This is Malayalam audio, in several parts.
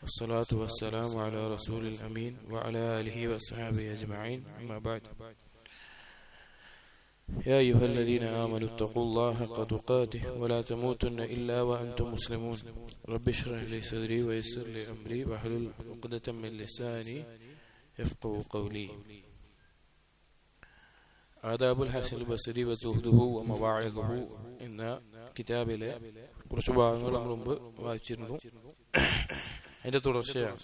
والصلاة والسلام على رسول الأمين وعلى آله وأصحابه أجمعين أما بعد يا أيها الذين آمنوا اتقوا الله حق تقاته ولا تموتن إلا وأنتم مسلمون رب اشرح لي صدري ويسر لي أمري واحلل عقدة من لساني يفقه قولي آداب الحسن البصري وزهده ومواعظه എന്ന കിതാബിലെ കുറച്ച് ഭാഗങ്ങൾ നമ്മൾ മുമ്പ് വായിച്ചിരുന്നു അതിന്റെ തുടർച്ചയാണ്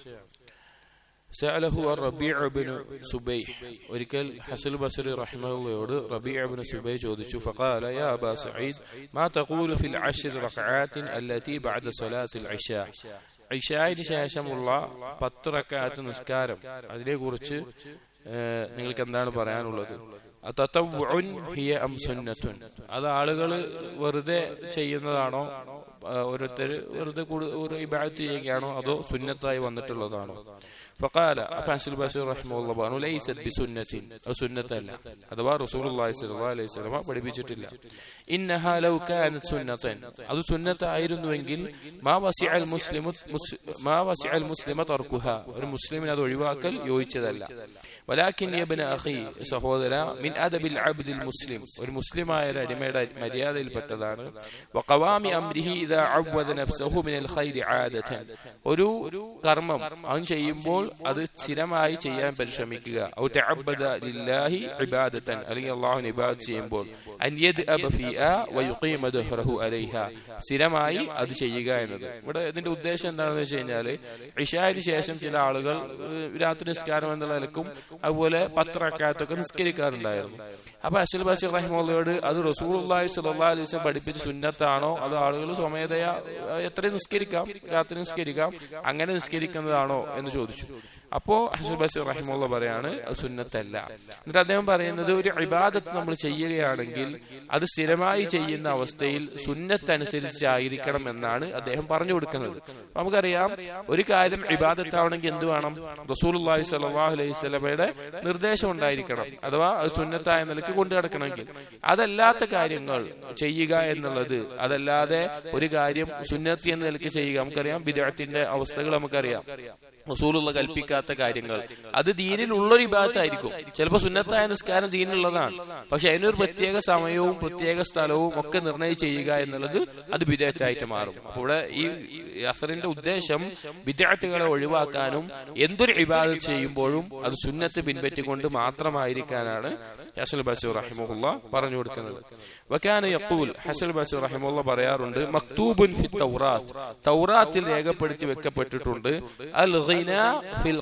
സഅലഹു റബീഅ ഇബ്നു സുബൈഹ് ഒരിക്കൽ ഹസൽ ബസരി റഹ്മത്തുള്ളയോട് റബീഅ ഇബ്നു സുബൈഹ് ചോദിച്ചു ഫഖാല യാ അബാ സഈദ് മാ തഖൂലു ഫിൽ അശ്ർ റക്അാത്തിൻ അല്ലതി ബഅദ സ്വലാത്തിൽ ഇശാ ഇശായിന് ശേഷമുള്ള പത്ത് റക്അത്ത് നിസ്കാരം അതിനെക്കുറിച്ച് നിങ്ങൾക്ക് എന്താണ് പറയാനുള്ളത് തത്തവുൻ ഹിയ അം സുന്നത്തുൻ അത് ആളുകൾ വെറുതെ ചെയ്യുന്നതാണോ ഓരോരുത്തർ വെറുതെ ഒരു ഇബാദത്ത് ചെയ്യുകയാണോ അതോ സുന്നത്തായി വന്നിട്ടുള്ളതാണോ فقال فانس البصري رحمه الله പറഞ്ഞു ليست بسنة അത് സുന്നത്തല്ല അഥവാ റസൂലുള്ളാഹി സ്വല്ലല്ലാഹു അലൈഹി വസല്ലമ പഠിപ്പിച്ചിട്ടില്ല ഇന്നഹ ലൗ കാനത് സുന്നത്തൻ അത് സുന്നത്തായിരുന്നുവെങ്കിൽ മാ വസിഅൽ മുസ്ലിമു മാ വസിഅൽ മുസ്ലിമ തർക്കുഹ ഒരു മുസ്ലിമിന് അത് ഒഴിവാക്കൽ യോജിച്ചതല്ല ولكن يا ابن اخي സഹോദര മിൻ അദബിൽ അബ്ദിൽ മുസ്ലിം ഒരു മുസ്ലിമായ ഒരു അടിമയുടെ മര്യാദയിൽപ്പെട്ടതാണ് വഖവാമി അംരിഹി ഇദാ അവദ നഫ്സഹു മിനൽ ഖൈരി ആദതൻ ഒരു കർമ്മം അവൻ ചെയ്യുമ്പോൾ അത് സ്ഥിരമായി ചെയ്യാൻ പരിശ്രമിക്കുക ഔ തഅബ്ബദ ലില്ലാഹി ഇബാദതൻ അല്ലെങ്കിൽ അല്ലാഹുവിനെ ഇബാദത്ത് ചെയ്യുമ്പോൾ അൻ യദ്അബ ഫീആ വയുഖീമ ദഹ്റഹു അലൈഹ സ്ഥിരമായി അത് ചെയ്യുക എന്നത് ഇവിടെ ഇതിന്റെ ഉദ്ദേശം എന്താണെന്ന് വെച്ച് കഴിഞ്ഞാൽ ഇഷായിന് ശേഷം ചില ആളുകൾ രാത്രി നിസ്കാരം എന്നുള്ള നിലക്കും അതുപോലെ പത്രക്കാത്തൊക്കെ നിസ്കരിക്കാറുണ്ടായിരുന്നു അപ്പൊ അഷൽ ബഷീർ റഹിമുള്ളയോട് അത് റസൂർല്ലാഹി സല്ലാ അലൈസ് പഠിപ്പിച്ച സുന്നത്താണോ അത് ആളുകൾ സ്വമേധയാ എത്രയും നിസ്കരിക്കാം രാത്രി നിസ്കരിക്കാം അങ്ങനെ നിസ്കരിക്കുന്നതാണോ എന്ന് ചോദിച്ചു അപ്പോ ഹസൽ ബഷീർ റഹിമുള്ള പറയാണ് അത് സുന്നത്തല്ല എന്നിട്ട് അദ്ദേഹം പറയുന്നത് ഒരു ഇബാദത്ത് നമ്മൾ ചെയ്യുകയാണെങ്കിൽ അത് സ്ഥിരമായി ചെയ്യുന്ന അവസ്ഥയിൽ സുന്നത്തനുസരിച്ചായിരിക്കണം എന്നാണ് അദ്ദേഹം പറഞ്ഞു കൊടുക്കുന്നത് നമുക്കറിയാം ഒരു കാര്യം ഇബാദത്താവണമെങ്കിൽ എന്ത് വേണം റസൂൽ അള്ളാഹി സലാഹു അലൈഹി സ്വലമയുടെ നിർദ്ദേശം ഉണ്ടായിരിക്കണം അഥവാ അത് സുന്നത്തായ നിലയ്ക്ക് കൊണ്ടു നടക്കണമെങ്കിൽ അതല്ലാത്ത കാര്യങ്ങൾ ചെയ്യുക എന്നുള്ളത് അതല്ലാതെ ഒരു കാര്യം സുന്നത്തി എന്ന നിലയ്ക്ക് ചെയ്യുക നമുക്കറിയാം വിദേഹത്തിന്റെ അവസ്ഥകൾ നമുക്കറിയാം റസൂലുള്ള കൽപ്പിക്കാത്ത കാര്യങ്ങൾ അത് ദീനിലുള്ളൊരു ഇബാദത്തായിരിക്കും ചിലപ്പോൾ സുന്നത്തായ നിസ്കാരം ദീനിലുള്ളതാണ് പക്ഷെ അതിനൊരു പ്രത്യേക സമയവും പ്രത്യേക സ്ഥലവും ഒക്കെ നിർണയം ചെയ്യുക എന്നുള്ളത് അത് വിദേഹത്തായിട്ട് മാറും ഇവിടെ ഈ അസറിന്റെ ഉദ്ദേശം വിദ്യാർത്ഥികളെ ഒഴിവാക്കാനും എന്തൊരു ഇബാദത്ത് ചെയ്യുമ്പോഴും അത് സുന്നത്ത് പിൻപറ്റിക്കൊണ്ട് മാത്രമായിരിക്കാനാണ് ഹസൽ ബസൂർ റഹിമുല്ല പറഞ്ഞു കൊടുക്കുന്നത് വക്കാന യക്കൂൽ ഹസൽ ബസൂർ റഹിമുല്ല പറയാറുണ്ട് മക്തൂബുൻ ഫി തൗറാത്ത് തൗറാത്തിൽ രേഖപ്പെടുത്തി വെക്കപ്പെട്ടിട്ടുണ്ട് അൽ ഫിൽ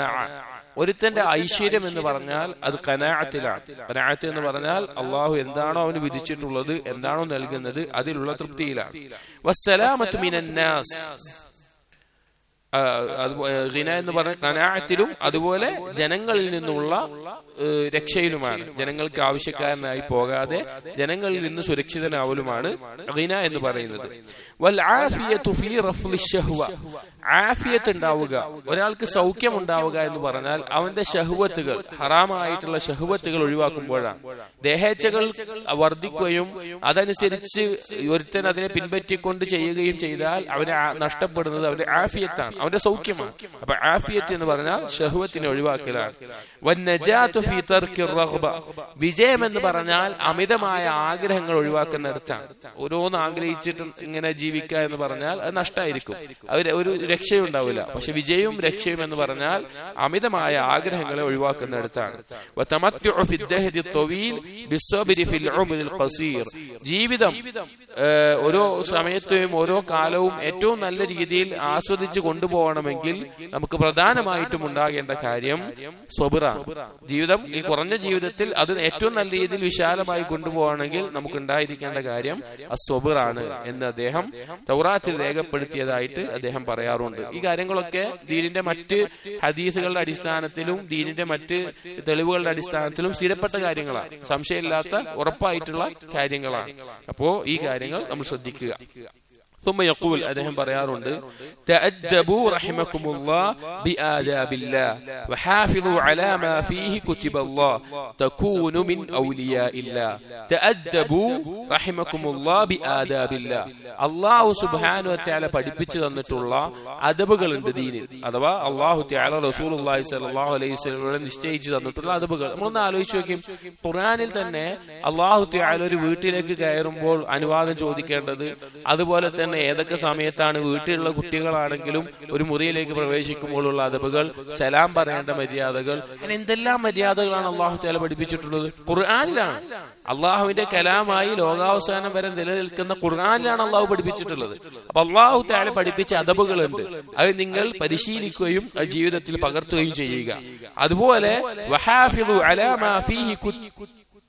ഒരുത്തന്റെ ഐശ്വര്യം എന്ന് പറഞ്ഞാൽ അത് കനാഅത്തിലാണ് കനാഅത്ത് എന്ന് പറഞ്ഞാൽ അള്ളാഹു എന്താണോ അവന് വിധിച്ചിട്ടുള്ളത് എന്താണോ നൽകുന്നത് അതിലുള്ള തൃപ്തിയിലാണ് വസ്സലാമത്ത് മിനന്നാസ് ഹിന എന്ന് പറഞ്ഞ കനാഅത്തിലും അതുപോലെ ജനങ്ങളിൽ നിന്നുള്ള രക്ഷയിലുമാണ് ജനങ്ങൾക്ക് ആവശ്യക്കാരനായി പോകാതെ ജനങ്ങളിൽ നിന്ന് സുരക്ഷിതനാവലുമാണ് ഹിന എന്ന് പറയുന്നത് വൽ ആഫിയത്ത് ഉണ്ടാവുക ഒരാൾക്ക് സൗഖ്യം ഉണ്ടാവുക എന്ന് പറഞ്ഞാൽ അവന്റെ ഷഹുവത്തുകൾ ഹറാമായിട്ടുള്ള ഷഹുവത്തുകൾ ഒഴിവാക്കുമ്പോഴാണ് ദേഹേച്ഛകൾ വർദ്ധിക്കുകയും അതനുസരിച്ച് ഒരുത്തൻ അതിനെ പിൻപറ്റിക്കൊണ്ട് ചെയ്യുകയും ചെയ്താൽ അവനെ നഷ്ടപ്പെടുന്നത് അവന്റെ ആഫിയത്താണ് അവന്റെ സൗഖ്യമാണ് അപ്പൊ ആഫിയത്ത് എന്ന് പറഞ്ഞാൽ ഷഹുവത്തിനെ ഒഴിവാക്കലാണ് വിജയം എന്ന് പറഞ്ഞാൽ അമിതമായ ആഗ്രഹങ്ങൾ ഒഴിവാക്കുന്നിടത്താണ് ഓരോന്ന് ആഗ്രഹിച്ചിട്ട് ഇങ്ങനെ ജീവിക്കുക എന്ന് പറഞ്ഞാൽ അത് നഷ്ടമായിരിക്കും അവർ ഒരു രക്ഷയുണ്ടാവില്ല പക്ഷെ വിജയവും രക്ഷയും എന്ന് പറഞ്ഞാൽ അമിതമായ ആഗ്രഹങ്ങളെ ഒഴിവാക്കുന്നിടത്താണ് ജീവിതം ഓരോ സമയത്തെയും ഓരോ കാലവും ഏറ്റവും നല്ല രീതിയിൽ ആസ്വദിച്ച് കൊണ്ടുപോകണമെങ്കിൽ നമുക്ക് പ്രധാനമായിട്ടും ഉണ്ടാകേണ്ട കാര്യം സ്വബിറ ജീവിതം ഈ കുറഞ്ഞ ജീവിതത്തിൽ അത് ഏറ്റവും നല്ല രീതിയിൽ വിശാലമായി കൊണ്ടുപോകണമെങ്കിൽ നമുക്ക് ഉണ്ടായിരിക്കേണ്ട കാര്യം അസ്വബിറാണ് എന്ന് അദ്ദേഹം തൗറാത്തിൽ രേഖപ്പെടുത്തിയതായിട്ട് അദ്ദേഹം പറയാറുണ്ട് ഈ കാര്യങ്ങളൊക്കെ ദീനിന്റെ മറ്റ് ഹദീസുകളുടെ അടിസ്ഥാനത്തിലും ദീനിന്റെ മറ്റ് തെളിവുകളുടെ അടിസ്ഥാനത്തിലും സ്ഥിരപ്പെട്ട കാര്യങ്ങളാണ് സംശയമില്ലാത്ത ഉറപ്പായിട്ടുള്ള കാര്യങ്ങളാണ് അപ്പോ ഈ കാര്യങ്ങൾ നമ്മൾ ശ്രദ്ധിക്കുക ثم يقول അദ്ദേഹം പറയാറുണ്ട് تأدبوا رحمكم الله بآداب الله وحافظوا على ما فيه كتب الله تكونوا من أولياء الله تأدبوا رحمكم الله بآداب الله അള്ളാഹു സുബാനു വറ്റാല പഠിപ്പിച്ചു തന്നിട്ടുള്ള അദബുകളുണ്ട് ദീനിൽ അഥവാ അള്ളാഹു ത്യാല റസൂൽ അള്ളാഹി സലാഹു അലൈഹി സ്വലമിലൂടെ നിശ്ചയിച്ചു തന്നിട്ടുള്ള അദബുകൾ നമ്മളൊന്ന് ആലോചിച്ച് നോക്കും ഖുറാനിൽ തന്നെ അള്ളാഹു ത്യാല ഒരു വീട്ടിലേക്ക് കയറുമ്പോൾ അനുവാദം ചോദിക്കേണ്ടത് അതുപോലെ തന്നെ ഏതൊക്കെ സമയത്താണ് വീട്ടിലുള്ള കുട്ടികളാണെങ്കിലും ഒരു മുറിയിലേക്ക് പ്രവേശിക്കുമ്പോഴുള്ള അദബുകൾ സലാം പറയേണ്ട മര്യാദകൾ അങ്ങനെ എന്തെല്ലാം മര്യാദകളാണ് അള്ളാഹു ത്യാല പഠിപ്പിച്ചിട്ടുള്ളത് ഖുർആാനിലാണ് അള്ളാഹുവിന്റെ കലാമായി ലോകാവസാനം വരെ നിലനിൽക്കുന്ന ഖുർആാനിലാണ് അള്ളാഹു പഠിപ്പിച്ചിട്ടുള്ളത് അപ്പൊ അള്ളാഹു താഴെ പഠിപ്പിച്ച അദബുകളുണ്ട് അത് നിങ്ങൾ പരിശീലിക്കുകയും അത് ജീവിതത്തിൽ പകർത്തുകയും ചെയ്യുക അതുപോലെ വഹാഫിദു അലാ മാ ഫീഹി കുത്-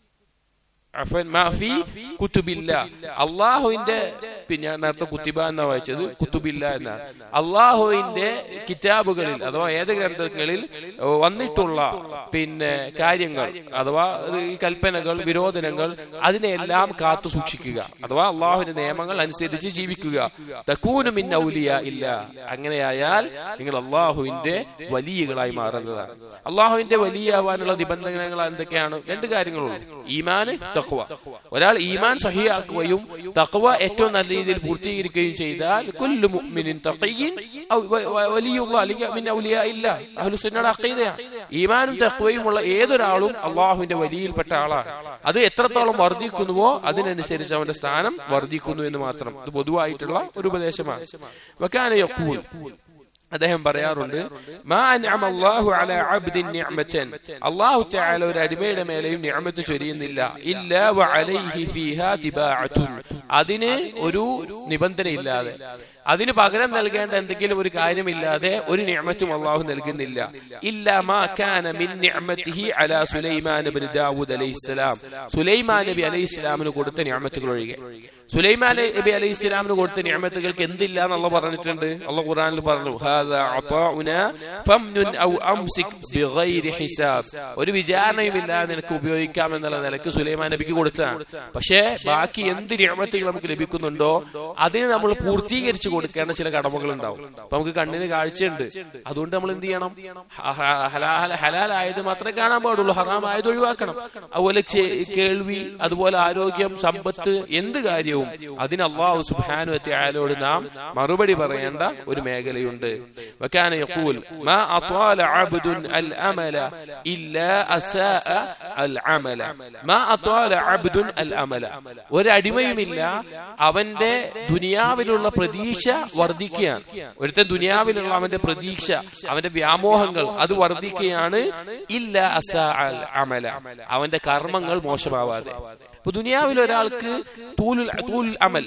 അഫൻ മാഫി കുത്തുബില്ല അള്ളാഹുവിന്റെ പിന്നെ ഞാൻ നേരത്തെ കുത്തിബ എന്നാ വായിച്ചത് കുത്തുബില്ല എന്നാണ് അള്ളാഹുവിന്റെ കിതാബുകളിൽ അഥവാ ഏത് ഗ്രന്ഥങ്ങളിൽ വന്നിട്ടുള്ള പിന്നെ കാര്യങ്ങൾ അഥവാ ഇത് ഈ കൽപ്പനകൾ വിരോധനങ്ങൾ അതിനെല്ലാം കാത്തു സൂക്ഷിക്കുക അഥവാ അള്ളാഹുവിന്റെ നിയമങ്ങൾ അനുസരിച്ച് ജീവിക്കുക തക്കൂനു മിൻ ഔലിയ ഇല്ല അങ്ങനെയായാൽ നിങ്ങൾ അള്ളാഹുവിന്റെ വലിയകളായി മാറുന്നതാണ് അള്ളാഹുവിന്റെ വലിയാവാനുള്ള നിബന്ധനകൾ എന്തൊക്കെയാണ് രണ്ട് കാര്യങ്ങളുള്ളൂ ഈമാന് തക്വ ഒരാൾ ഈമാൻ സഹിയാക്കുകയും തക്വ ഏറ്റവും നല്ല രീതിയിൽ പൂർത്തീകരിക്കുകയും ചെയ്താൽ കുല്ലു മുഅ്മിനിൻ തഖിയിൻ ഔ വ- വ- വലിയുള്ള അല്ലെങ്കിൽ മിൻ ഔലിയ ഇല്ല അഹ്ലുസുന്നയുടെ അഖീദയാണ് ഈമാനും തഖ്വയുമുള്ള ഏതൊരാളും അള്ളാഹുവിന്റെ വലിയിൽപ്പെട്ട ആളാണ് അത് എത്രത്തോളം വർദ്ധിക്കുന്നുവോ അതിനനുസരിച്ച് അവന്റെ സ്ഥാനം വർദ്ധിക്കുന്നു എന്ന് മാത്രം ഇത് പൊതുവായിട്ടുള്ള ഒരു ഉപദേശമാണ് വക്കാന യഖൂൽ അദ്ദേഹം പറയാറുണ്ട് മാ അൻഅമ അല്ലാഹു അലാ അബ്ദിൻ നിഅമതൻ അല്ലാഹു തആല ഒരു അടിമയുടെ മേലെയും നിഅമത്ത് ചൊരിയുന്നില്ല ഇല്ല വഅലൈഹി ഫീഹാ തിബാഅത്തുൻ അതിന് ഒരു നിബന്ധനയില്ലാതെ അതിന് പകരം നൽകേണ്ട എന്തെങ്കിലും ഒരു കാര്യമില്ലാതെ ഒരു നിഅമത്തും അള്ളാഹു നൽകുന്നില്ല ഇല്ല മാ കാന മിൻ നിഅമതിഹി അലാ സുലൈമാൻ ഇബ്നു ദാവൂദ് അലൈഹിസ്സലാം സുലൈമാൻ നബി അലൈഹിസ്സലാമിന് കൊടുത്ത നിഅമത്തുകൾ ഒഴികെ സുലൈമാൻ നബി അലൈഹി ഇസ്ലാമിന് കൊടുത്ത നിയമത്തുകൾക്ക് എന്തില്ല എന്നുള്ള പറഞ്ഞിട്ടുണ്ട് അള്ളാഹ് ഖുറാനിൽ പറഞ്ഞു "ഹാദാ അതാഉനാ ഫംനുൻ ഔ അംസിക് ബിഗൈരി ഹിസാബ് ഒരു വിചാരണയുമില്ലാതെ നിനക്ക് ഉപയോഗിക്കാം എന്നുള്ള നിലക്ക് സുലൈമാൻ നബിക്ക് കൊടുത്തതാണ് പക്ഷേ ബാക്കി എന്ത് നിയമത്തുകൾ നമുക്ക് ലഭിക്കുന്നുണ്ടോ അതിന് നമ്മൾ പൂർത്തീകരിച്ചു കൊടുക്കേണ്ട ചില കടമകൾ ഉണ്ടാവും അപ്പൊ നമുക്ക് കണ്ണിന് കാഴ്ചയുണ്ട് അതുകൊണ്ട് നമ്മൾ എന്ത് ചെയ്യണം ഹ- ഹ- ഹലാ- ഹലാലായത് മാത്രമേ കാണാൻ പാടുള്ളൂ ഹറാമായത് ഒഴിവാക്കണം അതുപോലെ ചെ- കേൾവി അതുപോലെ ആരോഗ്യം സമ്പത്ത് എന്ത് കാര്യവും അതിന് അള്ളാഹു സുബ്ഹാനു വതആലയോട് നാം മറുപടി പറയേണ്ട ഒരു മേഖലയുണ്ട് വകാന യഖൂൽ മാ അത്വാല അബ്ദുൻ അൽ അമല ഇല്ലാ അസാഅ അൽ അമല മാ അത്വാല അബ്ദുൻ അൽ അമല ഒരു അടിമയുമില്ല അവന്റെ ദുനിയാവിലുള്ള പ്രതീക്ഷ വർദ്ധിക്കുകയാണ് ഒരുത്തൻ ദുനിയാവിലുള്ള അവന്റെ പ്രതീക്ഷ അവന്റെ വ്യാമോഹങ്ങൾ അത് വർദ്ധിക്കുകയാണ് ഇല്ല അസാ അൽ അമല അവന്റെ കർമ്മങ്ങൾ മോശമാവാതെ ഇപ്പൊ ദുനിയാവിൽ ഒരാൾക്ക് തൂലുൽ തൂലുൽ അമൽ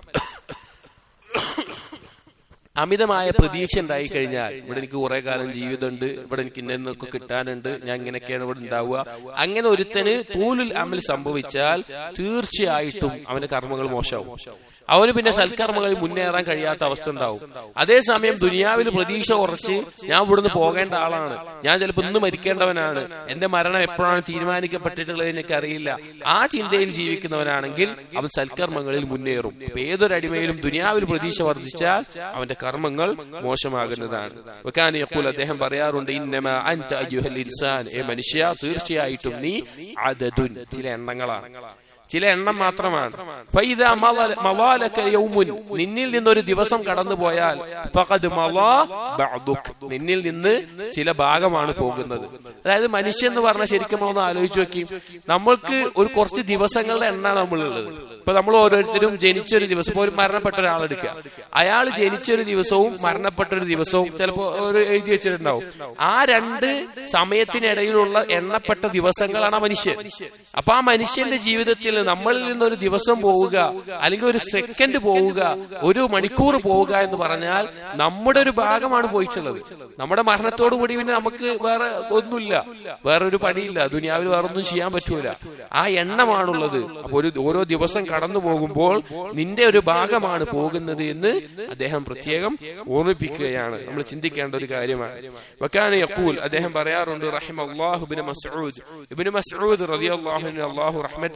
അമിതമായ പ്രതീക്ഷ ഉണ്ടായി കഴിഞ്ഞാൽ ഇവിടെ എനിക്ക് കുറെ കാലം ജീവിതമുണ്ട് ഇവിടെ എനിക്ക് ഇന്നൊക്കെ കിട്ടാനുണ്ട് ഞാൻ ഇങ്ങനെയൊക്കെയാണ് ഇവിടെ ഉണ്ടാവുക അങ്ങനെ ഒരുത്തന് തൂലുൽ അമൽ സംഭവിച്ചാൽ തീർച്ചയായിട്ടും അവന്റെ കർമ്മങ്ങൾ മോശമാവും അവന് പിന്നെ സൽക്കർമ്മങ്ങളിൽ മുന്നേറാൻ കഴിയാത്ത അവസ്ഥ ഉണ്ടാവും അതേസമയം ദുനിയാവിൽ പ്രതീക്ഷ കുറച്ച് ഞാൻ ഇവിടുന്ന് പോകേണ്ട ആളാണ് ഞാൻ ചിലപ്പോൾ ഇന്ന് മരിക്കേണ്ടവനാണ് എന്റെ മരണം എപ്പോഴാണ് തീരുമാനിക്കപ്പെട്ടിട്ടുള്ളത് എനിക്ക് അറിയില്ല ആ ചിന്തയിൽ ജീവിക്കുന്നവനാണെങ്കിൽ അവൻ സൽക്കർമ്മങ്ങളിൽ മുന്നേറും അപ്പൊ ഏതൊരു അടിമയിലും ദുനിയാവിൽ പ്രതീക്ഷ വർദ്ധിച്ചാൽ അവന്റെ കർമ്മങ്ങൾ മോശമാകുന്നതാണ് വക്കാന യഖൂൽ അദ്ദേഹം പറയാറുണ്ട് ഇന്നമ അൻത അയ്യുഹൽ ഇൻസാൻ ഏ മനുഷ്യ തീർച്ചയായിട്ടും നീ അദദുൻ ചില എണ്ണങ്ങളാണ് ചില എണ്ണം മാത്രമാണ് ഫൈദാ മള- മളാലക യൗമുൻ നിന്നിൽ നിന്നൊരു ദിവസം കടന്നുപോയാൽ ഫഖദ് മളാ ബഅദുക് നിന്നിൽ നിന്ന് ചില ഭാഗമാണ് പോകുന്നത് അതായത് മനുഷ്യൻ എന്ന് പറഞ്ഞാൽ ശരിക്കും ഒന്ന് ആലോചിച്ച് നോക്കി നമ്മൾക്ക് ഒരു കുറച്ച് ദിവസങ്ങളുടെ എണ്ണാണ് നമ്മളുള്ളത് ഇപ്പൊ നമ്മൾ ഓരോരുത്തരും ജനിച്ചൊരു ദിവസം ഇപ്പൊ ഒരു മരണപ്പെട്ട ഒരാളെടുക്കുക അയാൾ ജനിച്ചൊരു ദിവസവും മരണപ്പെട്ട ഒരു ദിവസവും ചിലപ്പോ ഒരു എഴുതി വെച്ചിട്ടുണ്ടാവും ആ രണ്ട് സമയത്തിനിടയിലുള്ള എണ്ണപ്പെട്ട ദിവസങ്ങളാണ് ആ മനുഷ്യൻ അപ്പൊ ആ മനുഷ്യന്റെ ജീവിതത്തിൽ നമ്മളിൽ നിന്നൊരു ദിവസം പോവുക അല്ലെങ്കിൽ ഒരു സെക്കൻഡ് പോവുക ഒരു മണിക്കൂർ പോവുക എന്ന് പറഞ്ഞാൽ നമ്മുടെ ഒരു ഭാഗമാണ് പോയിട്ടുള്ളത് നമ്മുടെ മരണത്തോടു കൂടി പിന്നെ നമുക്ക് വേറെ ഒന്നുമില്ല വേറെ ഒരു പണിയില്ല ദുനിയാവിൽ വേറെ ഒന്നും ചെയ്യാൻ പറ്റൂല ആ എണ്ണമാണുള്ളത് അപ്പൊ ഒരു ഓരോ ദിവസം കടന്നു പോകുമ്പോൾ നിന്റെ ഒരു ഭാഗമാണ് പോകുന്നത് എന്ന് അദ്ദേഹം പ്രത്യേകം ഓർമ്മിപ്പിക്കുകയാണ് നമ്മൾ ചിന്തിക്കേണ്ട ഒരു കാര്യമാണ് വക്കാന യഖൂൽ അദ്ദേഹം പറയാറുണ്ട് റഹിം അള്ളാഹു ഇബ്നു മസ്ഊദ് ഇബ്നു മസ്ഊദ് റളിയല്ലാഹു അൻഹു അല്ലാഹു റഹ്മത്ത് ചൊരിയട്ടെ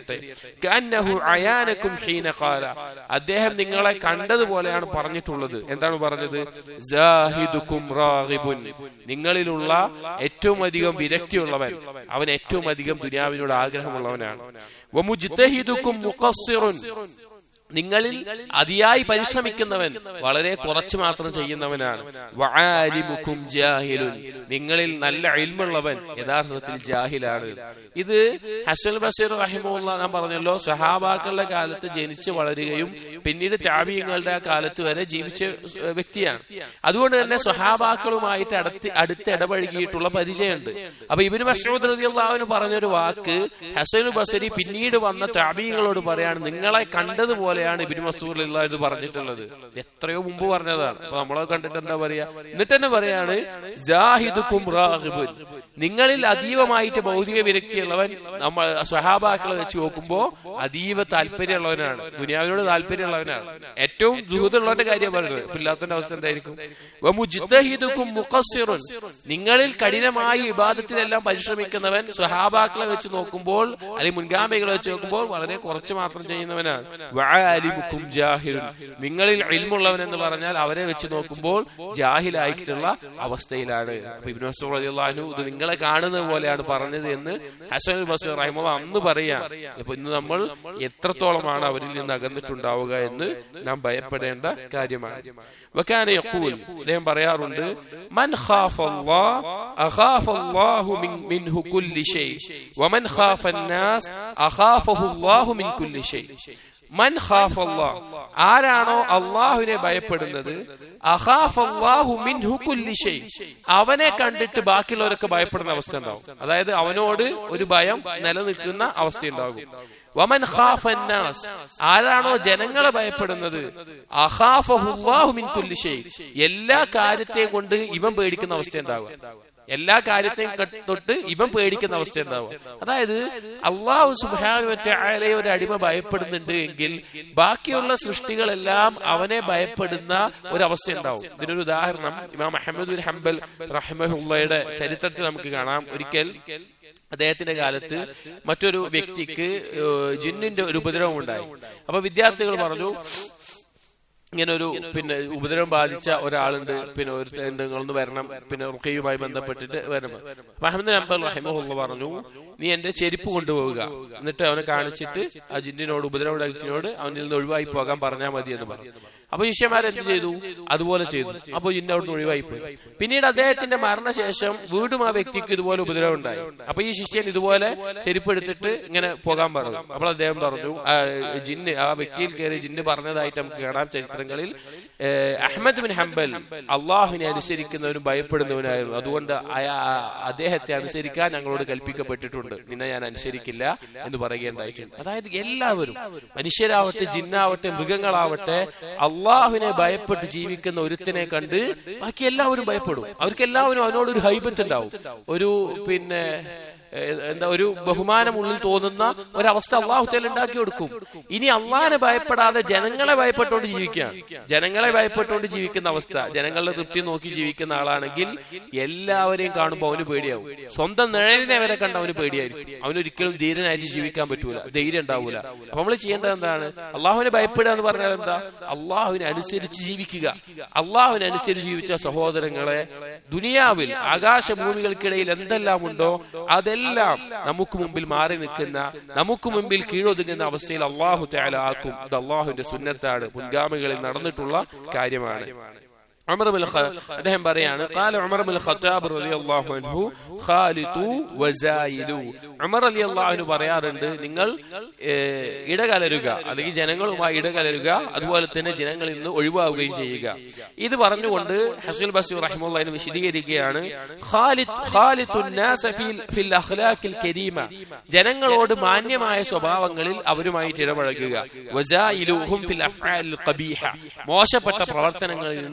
ചൊരിയട്ടെ കന്നഹു അയാനക്കും ഹീന ഖാല അദ്ദേഹം നിങ്ങളെ കണ്ടതുപോലെയാണ് പറഞ്ഞിട്ടുള്ളത് എന്താണ് പറഞ്ഞത് ജാഹിദുക്കും റാഗിബുൻ നിങ്ങളിലുള്ള ഏറ്റവും അധികം വിരക്തിയുള്ളവൻ അവൻ ഏറ്റവും അധികം ദുനിയാവിനോട് ആഗ്രഹമുള്ളവനാണ് വമുജ്തഹിദുക്കും മുഖസ്സിറുൻ നിങ്ങളിൽ അതിയായി പരിശ്രമിക്കുന്നവൻ വളരെ കുറച്ച് മാത്രം ചെയ്യുന്നവനാണ് വആലിമുക്കും ജാഹിലുൻ നിങ്ങളിൽ നല്ല ഇൽമുള്ളവൻ യഥാർത്ഥത്തിൽ ജാഹിലാണ് ഇത് ഹസൻ ബഷീർ റഹിമുള്ള ഞാൻ പറഞ്ഞല്ലോ സഹാബാക്കളുടെ കാലത്ത് ജനിച്ച് വളരുകയും പിന്നീട് താബിയങ്ങളുടെ ആ കാലത്ത് വരെ ജീവിച്ച ഏഹ്, വ്യക്തിയാണ് അതുകൊണ്ട് തന്നെ സഹാബാക്കളുമായിട്ട് അടുത്ത് അടുത്ത് ഇടപഴകിയിട്ടുള്ള പരിചയമുണ്ട് അപ്പൊ ഇബിന് മഷൂദ് റളിയല്ലാഹുവിന് പറഞ്ഞൊരു വാക്ക് ഹസൻ ബസരി പിന്നീട് വന്ന താബിയങ്ങളോട് പറയാണ് നിങ്ങളെ കണ്ടതുപോലെയാണ് ഇബിന് മസൂദ് എന്ന് പറഞ്ഞിട്ടുള്ളത് എത്രയോ മുമ്പ് പറഞ്ഞതാണ് അപ്പൊ നമ്മളത് കണ്ടിട്ട് എന്താ പറയാ എന്നിട്ട് തന്നെ പറയാണ് ജാഹിദുക്കും റാഹിബുൻ നിങ്ങളിൽ അതീവമായിട്ട് ഭൗതിക വിരക്തിയുള്ളവൻ നമ്മൾ സ്വഹാബാക്കളെ വെച്ച് നോക്കുമ്പോ അതീവ താല്പര്യമുള്ളവനാണ് ദുനിയാവിനോട് താല്പര്യമുള്ളവനാണ് ഏറ്റവും ജുഹുദുള്ളവന്റെ കാര്യം പറയുന്നത് ഇപ്പൊ ഇല്ലാത്തതിന്റെ അവസ്ഥ എന്തായിരിക്കും വമുജ്തഹിദുക്കും മുഖസ്സിറുൻ നിങ്ങളിൽ കഠിനമായി വിവാദത്തിലെല്ലാം പരിശ്രമിക്കുന്നവൻ സ്വഹാബാക്കളെ വെച്ച് നോക്കുമ്പോൾ അല്ലെങ്കിൽ മുൻഗാമികളെ വെച്ച് നോക്കുമ്പോൾ വളരെ കുറച്ച് മാത്രം ചെയ്യുന്നവനാണ് വഅലിമുക്കും ജാഹിലുൻ നിങ്ങളിൽ ഇൽമുള്ളവൻ എന്ന് പറഞ്ഞാൽ അവരെ വെച്ച് നോക്കുമ്പോൾ ജാഹിലായിട്ടുള്ള അവസ്ഥയിലാണ് അപ്പൊ ഇബ്നു മസ്ഊദ് റളിയല്ലാഹു അൻഹു ഇത് നിങ്ങളെ കാണുന്നത് പോലെയാണ് പറഞ്ഞത് എന്ന് ഹസൻ ബസീർ റഹിമഹുള്ള അന്ന് പറയാം അപ്പൊ ഇന്ന് നമ്മൾ എത്രത്തോളമാണ് അവരിൽ നിന്ന് അകന്നിട്ടുണ്ടാവുക എന്ന് നാം ഭയപ്പെടേണ്ട കാര്യമാണ് വക്കാന യഖൂൽ അദ്ദേഹം പറയാറുണ്ട് മൻ ഖാഫ അല്ലാഹ് അഖാഫ അല്ലാഹു മിൻ മിൻഹു കുല്ലി ഷൈ വമൻ ഖാഫ الناس അഖാഫഹു അല്ലാഹു മിൻ കുല്ലി ഷൈ മൻ ഖാഫ അല്ലാഹ് ആരാണോ അള്ളാഹുവിനെ ഭയപ്പെടുന്നത് അഖാഫ അല്ലാഹു മിൻഹു കുല്ലി ഷൈ അവനെ കണ്ടിട്ട് ബാക്കിയുള്ളവരൊക്കെ ഭയപ്പെടുന്ന അവസ്ഥ ഉണ്ടാവും അതായത് അവനോട് ഒരു ഭയം നിലനിൽക്കുന്ന അവസ്ഥ ഉണ്ടാകും വമൻ ഖാഫ الناس ആരാണോ ജനങ്ങളെ ഭയപ്പെടുന്നത് അഖാഫഹു അല്ലാഹു മിൻ കുല്ലി ഷൈ എല്ലാ കാര്യത്തെയും കൊണ്ട് ഇവൻ പേടിക്കുന്ന അവസ്ഥ ഉണ്ടാവുക എല്ലാ കാര്യത്തെയും ക- തൊട്ട് ഇവൻ പേടിക്കുന്ന അവസ്ഥ ഉണ്ടാവും അതായത് അള്ളാഹു സുബാനുവറ്റയെ ഒരു അടിമ ഭയപ്പെടുന്നുണ്ട് എങ്കിൽ ബാക്കിയുള്ള സൃഷ്ടികളെല്ലാം അവനെ ഭയപ്പെടുന്ന ഒരു അവസ്ഥ ഉണ്ടാവും ഇതിനൊരു ഉദാഹരണം ഇമാം അഹമ്മദ് ബിൻ ഹംബൽ റഹ്മഹുള്ളയുടെ ചരിത്രത്തിൽ നമുക്ക് കാണാം ഒരിക്കൽ അദ്ദേഹത്തിന്റെ കാലത്ത് മറ്റൊരു വ്യക്തിക്ക് ഏഹ്, ജിന്നിന്റെ ഒരു ഉപദ്രവം ഉണ്ടായി അപ്പൊ വിദ്യാർത്ഥികൾ പറഞ്ഞു ഇങ്ങനെ ഒരു പിന്നെ ഉപദ്രവം ബാധിച്ച ഒരാളുണ്ട് പിന്നെ ഒരു നിങ്ങളൊന്ന് വരണം പിന്നെ റുഖയുമായി ബന്ധപ്പെട്ടിട്ട് വരണം അപ്പൊ അഹമ്മദ് അമ്പൽ റഹിമുള്ള പറഞ്ഞു നീ എന്റെ ചെരുപ്പ് കൊണ്ടുപോവുക എന്നിട്ട് അവനെ കാണിച്ചിട്ട് ആ ജിന്നിനോട് ഉപദ്രവം ഉണ്ടാക്കിയതിനോട് അവനിൽ നിന്ന് ഒഴിവായി പോകാൻ പറഞ്ഞാൽ മതി എന്ന് പറഞ്ഞു അപ്പൊ ശിഷ്യന്മാർ എന്ത് ചെയ്തു അതുപോലെ ചെയ്തു അപ്പൊ ജിന്ന അവിടുന്ന് ഒഴിവായി പോയി പിന്നീട് അദ്ദേഹത്തിന്റെ മരണശേഷം വീണ്ടും ആ വ്യക്തിക്ക് ഇതുപോലെ ഉപദ്രവം ഉണ്ടായി അപ്പൊ ഈ ശിഷ്യൻ ഇതുപോലെ ചെരുപ്പ് എടുത്തിട്ട് ഇങ്ങനെ പോകാൻ പറഞ്ഞു അപ്പോൾ അദ്ദേഹം പറഞ്ഞു ആ, ജിന്ന് ആ വ്യക്തിയിൽ കയറി ജിന്ന് പറഞ്ഞതായിട്ട് നമുക്ക് കാണാം ചരിത്രങ്ങളിൽ ഏ, അഹമ്മദ് ബിൻ ഹംബൽ അള്ളാഹുവിനെ അനുസരിക്കുന്നവനും ഭയപ്പെടുന്നവനായിരുന്നു അതുകൊണ്ട് അയാ- അദ്ദേഹത്തെ അനുസരിക്കാൻ ഞങ്ങളോട് കൽപ്പിക്കപ്പെട്ടിട്ടുണ്ട് നിന്നെ ഞാൻ അനുസരിക്കില്ല എന്ന് പറയുകയുണ്ടായിട്ടുണ്ട് അതായത് എല്ലാവരും മനുഷ്യരാവട്ടെ ജിന്നാവട്ടെ മൃഗങ്ങളാവട്ടെ അള്ളാഹുവിനെ ഭയപ്പെട്ട് ജീവിക്കുന്ന ഒരുത്തിനെ കണ്ട് ബാക്കി എല്ലാവരും ഭയപ്പെടും അവർക്ക് എല്ലാവരും അവനോടൊരു ഹൈബത്ത് ഉണ്ടാവും ഒരു പിന്നെ ഏഹ്, എന്താ ഒരു ബഹുമാനം ഉള്ളിൽ തോന്നുന്ന ഒരവസ്ഥ അള്ളാഹുത്തേൽ ഉണ്ടാക്കി കൊടുക്കും ഇനി അള്ളാഹിനെ ഭയപ്പെടാതെ ജനങ്ങളെ ഭയപ്പെട്ടുകൊണ്ട് ജീവിക്കുകയാണ് ജനങ്ങളെ ഭയപ്പെട്ടുകൊണ്ട് ജീവിക്കുന്ന അവസ്ഥ ജനങ്ങളുടെ തൃപ്തി നോക്കി ജീവിക്കുന്ന ആളാണെങ്കിൽ എല്ലാവരെയും കാണുമ്പോൾ അവന് പേടിയാവും സ്വന്തം നിഴലിനെ വരെ കണ്ട് അവന് പേടിയായിരിക്കും അവനൊരിക്കലും ധീരനായിട്ട് ജീവിക്കാൻ പറ്റൂല ധൈര്യം ഉണ്ടാവൂല അപ്പൊ നമ്മൾ ചെയ്യേണ്ടത് എന്താണ് അള്ളാഹുവിനെ ഭയപ്പെടുക എന്ന് പറഞ്ഞാൽ എന്താ അള്ളാഹുവിനെ അനുസരിച്ച് ജീവിക്കുക അള്ളാഹുവിനെ അനുസരിച്ച് ജീവിച്ച സഹോദരങ്ങളെ ദുനിയാവിൽ ആകാശഭൂമികൾക്കിടയിൽ എന്തെല്ലാം ഉണ്ടോ അതെല്ലാം നമുക്ക് മുമ്പിൽ മാറി നിൽക്കുന്ന നമുക്ക് മുമ്പിൽ കീഴൊതുങ്ങുന്ന അവസ്ഥയിൽ അള്ളാഹു തയാല ആക്കും അത് അള്ളാഹുവിന്റെ സുന്നത്താണ് മുൻഗാമികളിൽ നടന്നിട്ടുള്ള കാര്യമാണ് ഉമർ ബിൻ ഖ- അദ്ദേഹം പറയാണ് قال عمر بن الخطاب رضي الله عنه خالطوا وزايدوا ഉമർ റളിയല്ലാഹു അൻഹു പറയാറുണ്ട് നിങ്ങൾ ഏഹ്, ഇടകലരുക അല്ലെങ്കിൽ ജനങ്ങളുമായി ഇടകലരുക അതുപോലെ തന്നെ ജനങ്ങളിൽ നിന്ന് ഒഴിവാവുകയും ചെയ്യുക ഇത് പറഞ്ഞുകൊണ്ട് ഹസുൽ ബസീർ റഹിമുള്ള വിശദീകരിക്കുകയാണ് ഖാലിദ് ഖാലിത്തുൻ നാസ ഫിൽ- ഫിൽ അഖ്ലാഖിൽ കരീമ ജനങ്ങളോട് മാന്യമായ സ്വഭാവങ്ങളിൽ അവരുമായിട്ട് ഇടപഴകുക വസായിലുഹും ഫിൽ അഫ്ആലിൽ ഖബീഹ മോശപ്പെട്ട പ്രവർത്തനങ്ങളിൽ നിന്ന്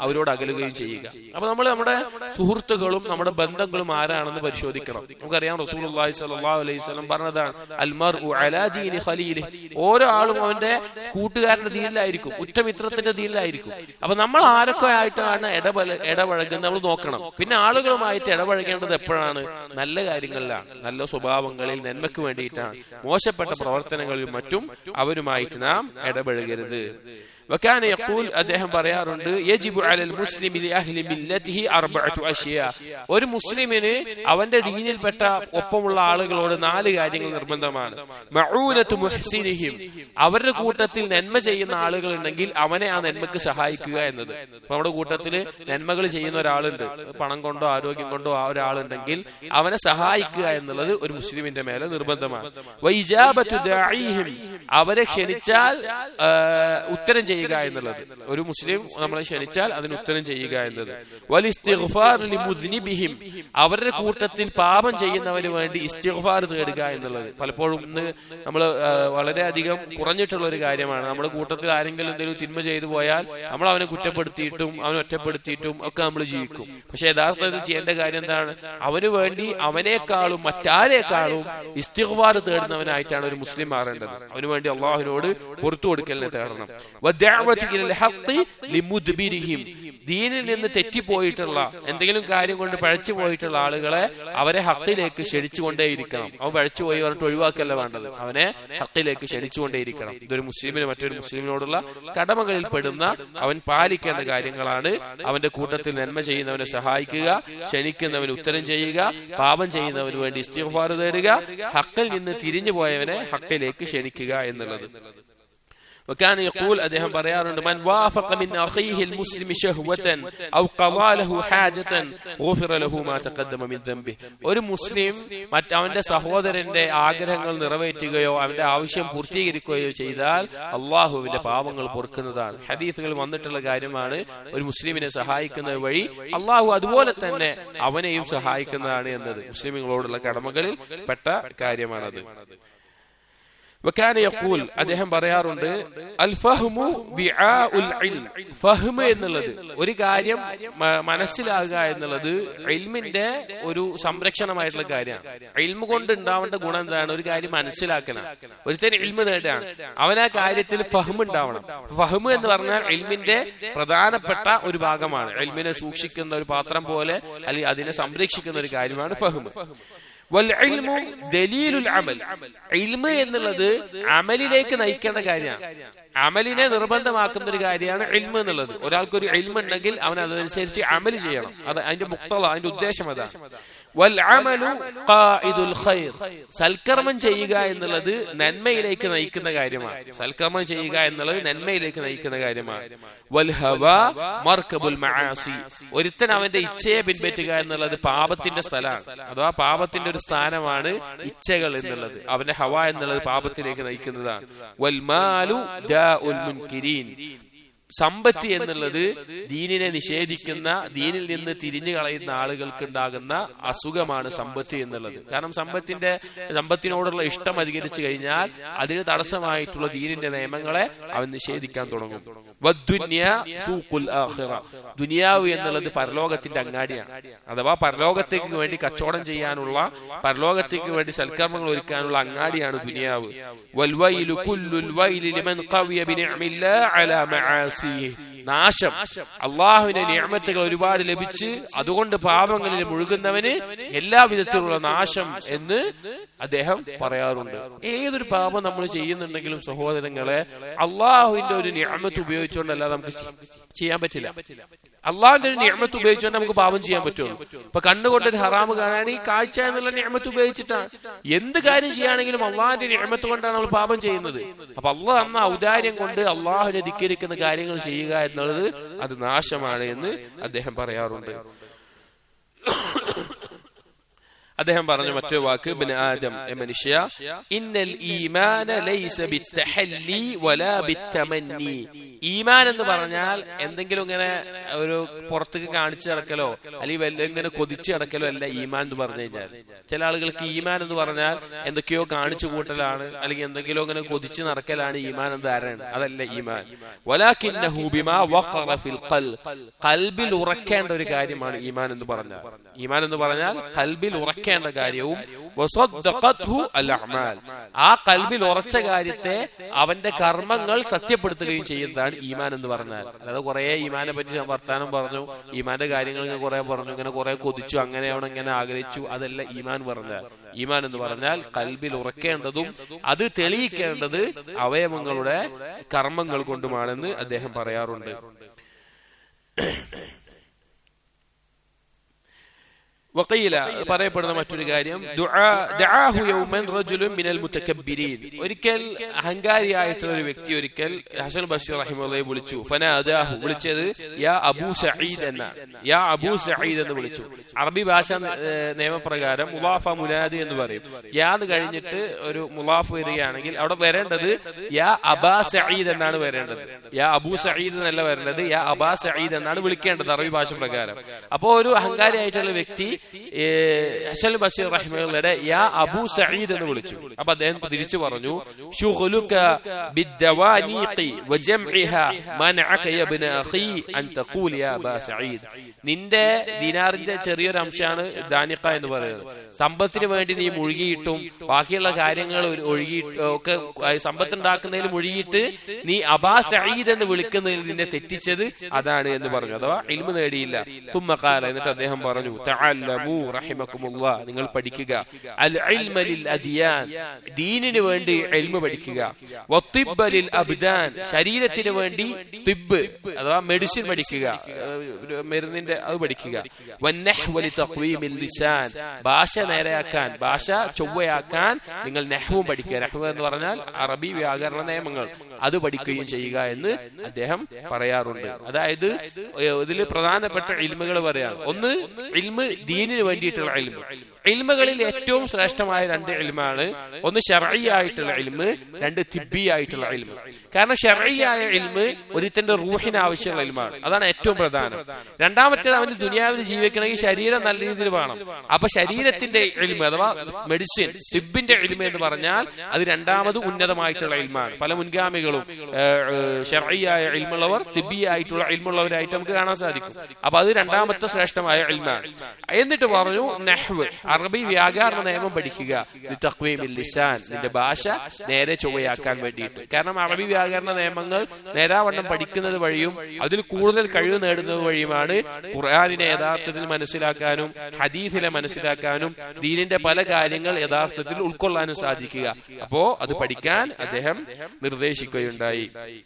അവരോട് അകലുകയും ചെയ്യുക അപ്പൊ നമ്മൾ നമ്മുടെ സുഹൃത്തുക്കളും നമ്മുടെ ബന്ധങ്ങളും ആരാണെന്ന് പരിശോധിക്കണം നമുക്കറിയാം റസൂൽ സല്ലല്ലാഹു അലൈഹി വസല്ലം പറഞ്ഞതാണ് അൽമർ അലാ ദീനി ഖലീലി ഓരോ ആളും അവന്റെ കൂട്ടുകാരന്റെ ദീനിലായിരിക്കും ഉറ്റമിത്രത്തിന്റെ ദീനിലായിരിക്കും അപ്പൊ നമ്മൾ ആരൊക്കെ ആയിട്ടാണ് ഇടപഴ ഇടപഴകുന്നത് നമ്മൾ നോക്കണം പിന്നെ ആളുകളുമായിട്ട് ഇടപഴകേണ്ടത് എപ്പോഴാണ് നല്ല കാര്യങ്ങളിലാണ് നല്ല സ്വഭാവങ്ങളിൽ നന്മയ്ക്ക് വേണ്ടിയിട്ടാണ് മോശപ്പെട്ട പ്രവർത്തനങ്ങളിലും മറ്റും അവരുമായിട്ട് നാം ഇടപഴകരുത് وكان يقول അദ്ദേഹം പറയാറുണ്ട് يجب على المسلم لأهل ملته أربعة أشياء ഒരു മുസ്ലിമിന് അവന്റെ ദീനിൽപ്പെട്ട ഒപ്പമുള്ള ആളുകളോട് നാല് കാര്യങ്ങൾ നിർബന്ധമാണ് മഊനത്തു മുഹ്സിനിഹിം അവരുടെ കൂട്ടത്തിൽ നന്മ ചെയ്യുന്ന ആളുകൾ ഉണ്ടെങ്കിൽ അവനെ ആ നന്മക്ക് സഹായിക്കുക എന്നത് അപ്പൊ നമ്മുടെ കൂട്ടത്തിൽ നന്മകൾ ചെയ്യുന്ന ഒരാളുണ്ട് പണം കൊണ്ടോ ആരോഗ്യം കൊണ്ടോ ആ ഒരാളുണ്ടെങ്കിൽ അവനെ സഹായിക്കുക എന്നുള്ളത് ഒരു മുസ്ലിമിന്റെ മേലെ നിർബന്ധമാണ് വൈജാബത്തു ദാഇഹിം അവരെ ക്ഷണിച്ചാൽ ആ, ഉത്തരം ചെയ്യുക എന്നുള്ളത് ഒരു മുസ്ലിം നമ്മളെ ക്ഷണിച്ചാൽ അതിന് ഉത്തരം ചെയ്യുക എന്നത് വലിസ്തിഗ്ഫാർ ലിമുദ്നിബിഹിം അവരുടെ കൂട്ടത്തിൽ പാപം ചെയ്യുന്നവന് വേണ്ടി ഇസ്തിഗ്ഫാർ തേടുക എന്നുള്ളത് പലപ്പോഴും ഇന്ന് നമ്മൾ വളരെയധികം കുറഞ്ഞിട്ടുള്ള ഒരു കാര്യമാണ് നമ്മുടെ കൂട്ടത്തിൽ ആരെങ്കിലും എന്തെങ്കിലും തിന്മ ചെയ്തു പോയാൽ നമ്മൾ അവനെ കുറ്റപ്പെടുത്തിയിട്ടും അവനെ ഒറ്റപ്പെടുത്തിയിട്ടും ഒക്കെ നമ്മൾ ജീവിക്കും പക്ഷെ യഥാർത്ഥത്തിൽ ചെയ്യേണ്ട കാര്യം എന്താണ് അവന് വേണ്ടി അവനേക്കാളും മറ്റാരേക്കാളും ഇസ്തിഗ്ഫാർ തേടുന്നവനായിട്ടാണ് ഒരു മുസ്ലിം മാറേണ്ടത് അവന് വേണ്ടി അള്ളാഹുവിനോട് പുറത്തു കൊടുക്കലിനെ തേടണം വദ്ദഅവതു ഇലൽ ഹഖ് ലിമുദ്ബിരിഹിം ദീനിൽ നിന്ന് തെറ്റിപ്പോയിട്ടുള്ള എന്തെങ്കിലും കാര്യം കൊണ്ട് പഴച്ചു പോയിട്ടുള്ള ആളുകളെ അവരെ ഹക്കിലേക്ക് ക്ഷണിച്ചുകൊണ്ടേയിരിക്കണം അവൻ പഴച്ചു പോയി പറഞ്ഞിട്ട് ഒഴിവാക്കല്ല വേണ്ടത് അവനെ ഹക്കിലേക്ക് ക്ഷണിച്ചുകൊണ്ടേയിരിക്കണം ഇതൊരു മുസ്ലിമിന് മറ്റൊരു മുസ്ലിമിനോടുള്ള കടമകളിൽ പെടുന്ന അവൻ പാലിക്കേണ്ട കാര്യങ്ങളാണ് അവന്റെ കൂട്ടത്തിൽ നന്മ ചെയ്യുന്നവനെ സഹായിക്കുക ക്ഷണിക്കുന്നവന് ഉത്തരം ചെയ്യുക പാപം ചെയ്യുന്നവന് വേണ്ടി ഇസ്തിഗ്ഫാർ തേടുക ഹക്കിൽ നിന്ന് തിരിഞ്ഞു പോയവനെ ഹക്കിലേക്ക് ക്ഷണിക്കുക എന്നുള്ളത് وكان يقول അദ്ദേഹം പറയാറുണ്ട് من وافق من اخيه المسلم شهوة او قضى له حاجة غفر له ما تقدم من ذنبه ഒരു മുസ്ലിം മറ്റവന്റെ സഹോദരന്റെ ആഗ്രഹങ്ങൾ നിറവേറ്റുകയോ അവന്റെ ആവശ്യം പൂർത്തീകരിക്കുകയോ ചെയ്താൽ അള്ളാഹുവിന്റെ പാപങ്ങൾ പൊറുക്കുന്നതാണ് ഹദീസുകൾ വന്നിട്ടുള്ള കാര്യമാണ് ഒരു മുസ്ലിമിനെ സഹായിക്കുന്നത് വഴി അള്ളാഹു അതുപോലെ തന്നെ അവനെയും സഹായിക്കുന്നതാണ് എന്നത് മുസ്ലിമുകളോടുള്ള കടമകളിൽ പെട്ട കാര്യമാണത് വക്കാന യഖൂൽ അദ്ദേഹം പറയാറുണ്ട് അൽ ഫഹ്മു വിആഉൽ ഇൽം ഫഹ്മ് എന്നുള്ളത് ഒരു കാര്യം മ- മനസ്സിലാകുക എന്നുള്ളത് ഇൽമിന്റെ ഒരു സംരക്ഷണമായിട്ടുള്ള കാര്യമാണ് ഇൽമ കൊണ്ട് ഉണ്ടാവേണ്ട ഗുണം എന്താണ് ഒരു കാര്യം മനസ്സിലാക്കണം ഒരുത്തന് ഇൽമ നേടാണ് അവൻ ആ കാര്യത്തിൽ ഫഹ്മ് ഉണ്ടാവണം ഫഹ്മ് എന്ന് പറഞ്ഞാൽ ഇൽമിന്റെ പ്രധാനപ്പെട്ട ഒരു ഭാഗമാണ് ഇൽമിനെ സൂക്ഷിക്കുന്ന ഒരു പാത്രം പോലെ അല്ലെങ്കിൽ അതിനെ സംരക്ഷിക്കുന്ന ഒരു കാര്യമാണ് ഫഹ്മ് വൽഇൽമു ദലീലുൽ അമൽ ഇൽമ് എന്നുള്ളത് അമലിലേക്ക് നയിക്കേണ്ട കാര്യമാണ് അമലിനെ നിർബന്ധമാക്കുന്ന ഒരു കാര്യമാണ് ഇൽമ എന്നുള്ളത് ഒരാൾക്കൊരു ഇൽമ ഉണ്ടെങ്കിൽ അവൻ അതനുസരിച്ച് അമൽ ചെയ്യണം അത് അതിന്റെ മുക്തത അതിന്റെ ഉദ്ദേശം അതാണ് വൽ അമലു ഖാഇദുൽ ഖൈർ സൽക്കർമ്മം ചെയ്യുക എന്നുള്ളത് നന്മയിലേക്ക് നയിക്കുന്ന കാര്യമാണ് സൽക്കർമ്മം ചെയ്യുക എന്നുള്ളത് നന്മയിലേക്ക് നയിക്കുന്ന കാര്യമാണ് വൽ ഹവ മർക്കബുൽ മആസി ഒരുത്തൻ അവന്റെ ഇച്ഛയെ പിൻപറ്റുക എന്നുള്ളത് പാപത്തിന്റെ സ്ഥലമാണ് അഥവാ പാപത്തിന്റെ ഒരു സ്ഥാനമാണ് ഇച്ഛകൾ എന്നുള്ളത് അവന്റെ ഹവ എന്നുള്ളത് പാപത്തിലേക്ക് നയിക്കുന്നതാണ് വൽ മാലു ദാഉൽ മുൻകിരീൻ സമ്പത്ത് എന്നുള്ളത് ദീനിനെ നിഷേധിക്കുന്ന ദീനിൽ നിന്ന് തിരിഞ്ഞു കളയുന്ന ആളുകൾക്ക് ഉണ്ടാകുന്ന അസുഖമാണ് സമ്പത്ത് എന്നുള്ളത് കാരണം സമ്പത്തിന്റെ സമ്പത്തിനോടുള്ള ഇഷ്ടം അധികരിച്ചു കഴിഞ്ഞാൽ അതിന് തടസ്സമായിട്ടുള്ള ദീനിന്റെ നിയമങ്ങളെ അവൻ നിഷേധിക്കാൻ തുടങ്ങും വദ്ദുന്യ സൂഖുൽ ആഖിറ ദുനിയാവ് എന്നുള്ളത് പരലോകത്തിന്റെ അങ്ങാടിയാണ് അഥവാ പരലോകത്തേക്ക് വേണ്ടി കച്ചവടം ചെയ്യാനുള്ള പരലോകത്തേക്ക് വേണ്ടി സൽക്കർമ്മങ്ങൾ ഒരുക്കാനുള്ള അങ്ങാടിയാണ് ദുനിയാവ് വൽവൈലു കുല്ലുൽ വൈലി ലിമൻ ഖവിയ ബിനിഅമില്ലാ അലാ മആസിഹി നാശം അള്ളാഹുവിന്റെ നിയമത്തുകൾ ഒരുപാട് ലഭിച്ച് അതുകൊണ്ട് പാപങ്ങളിൽ മുഴുകുന്നവന് എല്ലാ വിധത്തിലുള്ള നാശം എന്ന് അദ്ദേഹം പറയാറുണ്ട് ഏതൊരു പാപം നമ്മൾ ചെയ്യുന്നുണ്ടെങ്കിലും സഹോദരങ്ങളെ അള്ളാഹുവിന്റെ ഒരു നിയമത്ത് ഉപയോഗിച്ചുകൊണ്ടല്ല നമുക്ക് ചെ- ചെയ്യാൻ പറ്റില്ല അള്ളാഹിന്റെ ഒരു നിയമത്ത് ഉപയോഗിച്ചുകൊണ്ട് നമുക്ക് പാപം ചെയ്യാൻ പറ്റുള്ളൂ ഇപ്പൊ കണ്ണുകൊണ്ട് ഒരു ഹറാമ് കാണുകയാണെങ്കിൽ കാഴ്ച എന്നുള്ള നിയമത്ത് ഉപയോഗിച്ചിട്ടാണ് എന്ത് കാര്യം ചെയ്യുകയാണെങ്കിലും അള്ളാഹിന്റെ നിയമത്ത് കൊണ്ടാണ് നമ്മൾ പാപം ചെയ്യുന്നത് അപ്പൊ അള്ളാഹ് തന്ന ഔദാര്യം കൊണ്ട് അള്ളാഹുവിനെ ധിക്കരിക്കുന്ന കാര്യങ്ങൾ ചെയ്യുക എന്നുള്ളത് അത് നാശമാണ് എന്ന് അദ്ദേഹം പറയാറുണ്ട് അദ്ദേഹം പറഞ്ഞ മറ്റൊരു വാക്ക് ബിൻ ആദം എ മനുഷ്യ ഇന്നൽ ഈമാന ലൈസ ബിത്തഹല്ലി വലാ ബിത്തമന്നി ഈമാൻ എന്ന് പറഞ്ഞാൽ എന്തെങ്കിലും ഇങ്ങനെ ഒരു പുറത്തേക്ക് കാണിച്ചു നടക്കലോ അല്ലെങ്കിൽ വല്ല ഇങ്ങനെ കൊതിച്ചു നടക്കലോ അല്ല ഈമാൻ എന്ന് പറഞ്ഞു കഴിഞ്ഞാൽ ചില ആളുകൾക്ക് ഈമാൻ എന്ന് പറഞ്ഞാൽ എന്തൊക്കെയോ കാണിച്ചു കൂട്ടലാണ് അല്ലെങ്കിൽ എന്തെങ്കിലും ഇങ്ങനെ കൊതിച്ചു നടക്കലാണ് ഈമാൻ എന്ന് ധാരണ അതല്ല ഈമാൻ വലാകിന്നഹു ബിമാ വഖറ ഫിൽ ഖൽബ് കൽബിൽ ഉറക്കേണ്ട ഒരു കാര്യമാണ് ഈമാൻ എന്ന് പറഞ്ഞാൽ ഈമാൻ എന്ന് പറഞ്ഞാൽ കൽബിൽ ഉറക്കേണ്ട കാര്യവും വസദ്ദഖത്ഹു അൽ അഅമാൽ ആ കൽബിൽ ഉറച്ച കാര്യത്തെ അവന്റെ കർമ്മങ്ങൾ സത്യപ്പെടുത്തുകയും ചെയ്യുന്നതാണ് ഈമാൻ എന്ന് പറഞ്ഞാൽ അതായത് കുറെ ഈമാനെ പറ്റി വർത്താനം പറഞ്ഞു ഈമാന്റെ കാര്യങ്ങൾ ഇങ്ങനെ കുറെ പറഞ്ഞു ഇങ്ങനെ കുറെ കൊതിച്ചു അങ്ങനെയാണ് ഇങ്ങനെ ആഗ്രഹിച്ചു അതല്ല ഈമാൻ പറഞ്ഞാൽ ഈമാൻ എന്ന് പറഞ്ഞാൽ കൽബിൽ ഉറക്കേണ്ടതും അത് തെളിയിക്കേണ്ടത് അവയവങ്ങളുടെ കർമ്മങ്ങൾ കൊണ്ടുമാണെന്ന് അദ്ദേഹം പറയാറുണ്ട് വക്കീല പറയപ്പെടുന്ന മറ്റൊരു കാര്യം ദുആഹു യൗമൻ റജുലുൻ മിനൽ മുതകബ്ബിരീൻ ഒരിക്കൽ അഹങ്കാരിയായിട്ടുള്ള ഒരു വ്യക്തി ഒരിക്കൽ ഹസൻ ബഷീർ റഹിമഹുള്ളയെ വിളിച്ചു ഫനാദാഹു വിളിച്ചത് യാ അബൂ സഈദ് എന്ന യാ അബൂ സഈദ് എന്ന് വിളിച്ചു അറബി ഭാഷ ഏഹ്, നിയമപ്രകാരം മുലാഫ മുനാദി എന്ന് പറയും യാ എന്ന് കഴിഞ്ഞിട്ട് ഒരു മുലാഫ് വരികയാണെങ്കിൽ അവിടെ വരേണ്ടത് യാ അബാ സഈദ് എന്നാണ് വരേണ്ടത് യാ അബൂ സഈദ് എന്നല്ല വരേണ്ടത് യാ അബാ സഈദ് എന്നാണ് വിളിക്കേണ്ടത് അറബി ഭാഷ പ്രകാരം അപ്പോ ഒരു അഹങ്കാരിയായിട്ടുള്ള വ്യക്തി ഏഹ്, ഹസൻ ബഷീർ റഹിമയുടെ യാ അബൂ സഈദ് എന്ന് വിളിച്ചു അപ്പൊ അദ്ദേഹം തിരിച്ചു പറഞ്ഞു ശുഗ്ലുക ബിദ്ദവാനീഖി വജംഇഹ മനഅക യ ഇബ്ന അഖി അൻ തഖൂൽ യാ അബാ സഈദ് നിന്റെ ദിനാറിന്റെ ചെറിയൊരു അംശമാണ് ദാനിഖ എന്ന് പറയുന്നത് സമ്പത്തിന് വേണ്ടി നീ മുഴുകിയിട്ടും ബാക്കിയുള്ള കാര്യങ്ങൾ ഒരു- ഒഴുകി ഒക്കെ സമ്പത്തുണ്ടാക്കുന്നതിൽ മുഴുകിയിട്ട് നീ അബാ സഈദ് എന്ന് വിളിക്കുന്നതിൽ നിന്നെ തെറ്റിച്ചത് അതാണ് എന്ന് പറഞ്ഞു അഥവാ ഇൽമ നേടിയില്ല തുമ്മക്കാല എന്നിട്ട് അദ്ദേഹം പറഞ്ഞു തഅല്ലമു റഹിമക്കുമുള്ള നിങ്ങൾ പഠിക്കുക അൽ ഇൽമ ലിൽ അദിയാൻ ദീനിന് വേണ്ടി ഇൽമ പഠിക്കുക വത്തിബ്ബ ലിൽ അബ്ദാൻ ശരീരത്തിന് വേണ്ടി തിബ് അഥവാ മെഡിസിൻ പഠിക്കുക ഏഹ് ഒരു മരുന്നിന്റെ അത് പഠിക്കുക വന്നഹ്വ ലി തഖ്വീമിൽ ലിസാൻ ഭാഷ നേരെയാക്കാൻ ഭാഷ ചൊവ്വയാക്കാൻ നിങ്ങൾ നെഹ്വും പഠിക്കുക നെഹ്വ് എന്ന് പറഞ്ഞാൽ അറബി വ്യാകരണ നിയമങ്ങൾ അത് പഠിക്കുകയും ചെയ്യുക എന്ന് അദ്ദേഹം പറയാറുണ്ട് അതായത് ഇതിൽ പ്രധാനപ്പെട്ട ഇൽമുകൾ പറയാണ് ഒന്ന് ഇൽമ് ദീനിന് വേണ്ടിയിട്ടുള്ള ഇൽമ് ഇൽമുകളിൽ ഏറ്റവും ശ്രേഷ്ഠമായ രണ്ട് ഇൽമാണ് ഒന്ന് ഷർഈയായിട്ടുള്ള ഇൽമ് രണ്ട് തിബിയായിട്ടുള്ള ഇൽമ് കാരണം ഷർഈയായ ഇൽമ് ഒരുത്തന്റെ റൂഹിന് ആവശ്യമുള്ള ഇൽമാണ് അതാണ് ഏറ്റവും പ്രധാനം രണ്ടാമത്തേത് അവന് ദുനിയാവിൽ ജീവിക്കണമെങ്കിൽ ശരീരം നല്ല രീതിയിൽ വേണം അപ്പൊ ശരീരത്തിന്റെ ഇൽമ അഥവാ മെഡിസിൻ തിബിന്റെ ഇൽമ എന്ന് പറഞ്ഞാൽ അത് രണ്ടാമത് ഉന്നതമായിട്ടുള്ള ഇൽമാണ് പല മുൻഗാമികളും ഷർഈയായ ഇൽമുള്ളവർ തിബിയായിട്ടുള്ള ഇൽമുള്ളവരായിട്ട് നമുക്ക് കാണാൻ സാധിക്കും അപ്പൊ അത് രണ്ടാമത്തെ ശ്രേഷ്ഠമായ ഇൽമാണ് എന്നിട്ട് പറഞ്ഞു നെഹ്വ് അറബി വ്യാകരണ നിയമം പഠിക്കുക തക്വീമിൽ ലിസാൻ നിന്റെ ഭാഷ നേരെ ചൊവ്വയാക്കാൻ വേണ്ടിയിട്ട് കാരണം അറബി വ്യാകരണ നിയമങ്ങൾ നേരാവണ്ണം പഠിക്കുന്നത് വഴിയും അതിൽ കൂടുതൽ കഴിവ് നേടുന്നത് വഴിയുമാണ് ഖുർആാനിനെ യഥാർത്ഥത്തിൽ മനസ്സിലാക്കാനും ഹദീസിനെ മനസ്സിലാക്കാനും ദീനിന്റെ പല കാര്യങ്ങൾ യഥാർത്ഥത്തിൽ ഉൾക്കൊള്ളാനും സാധിക്കുക അപ്പോ അത് പഠിക്കാൻ അദ്ദേഹം നിർദ്ദേശിക്കുകയുണ്ടായി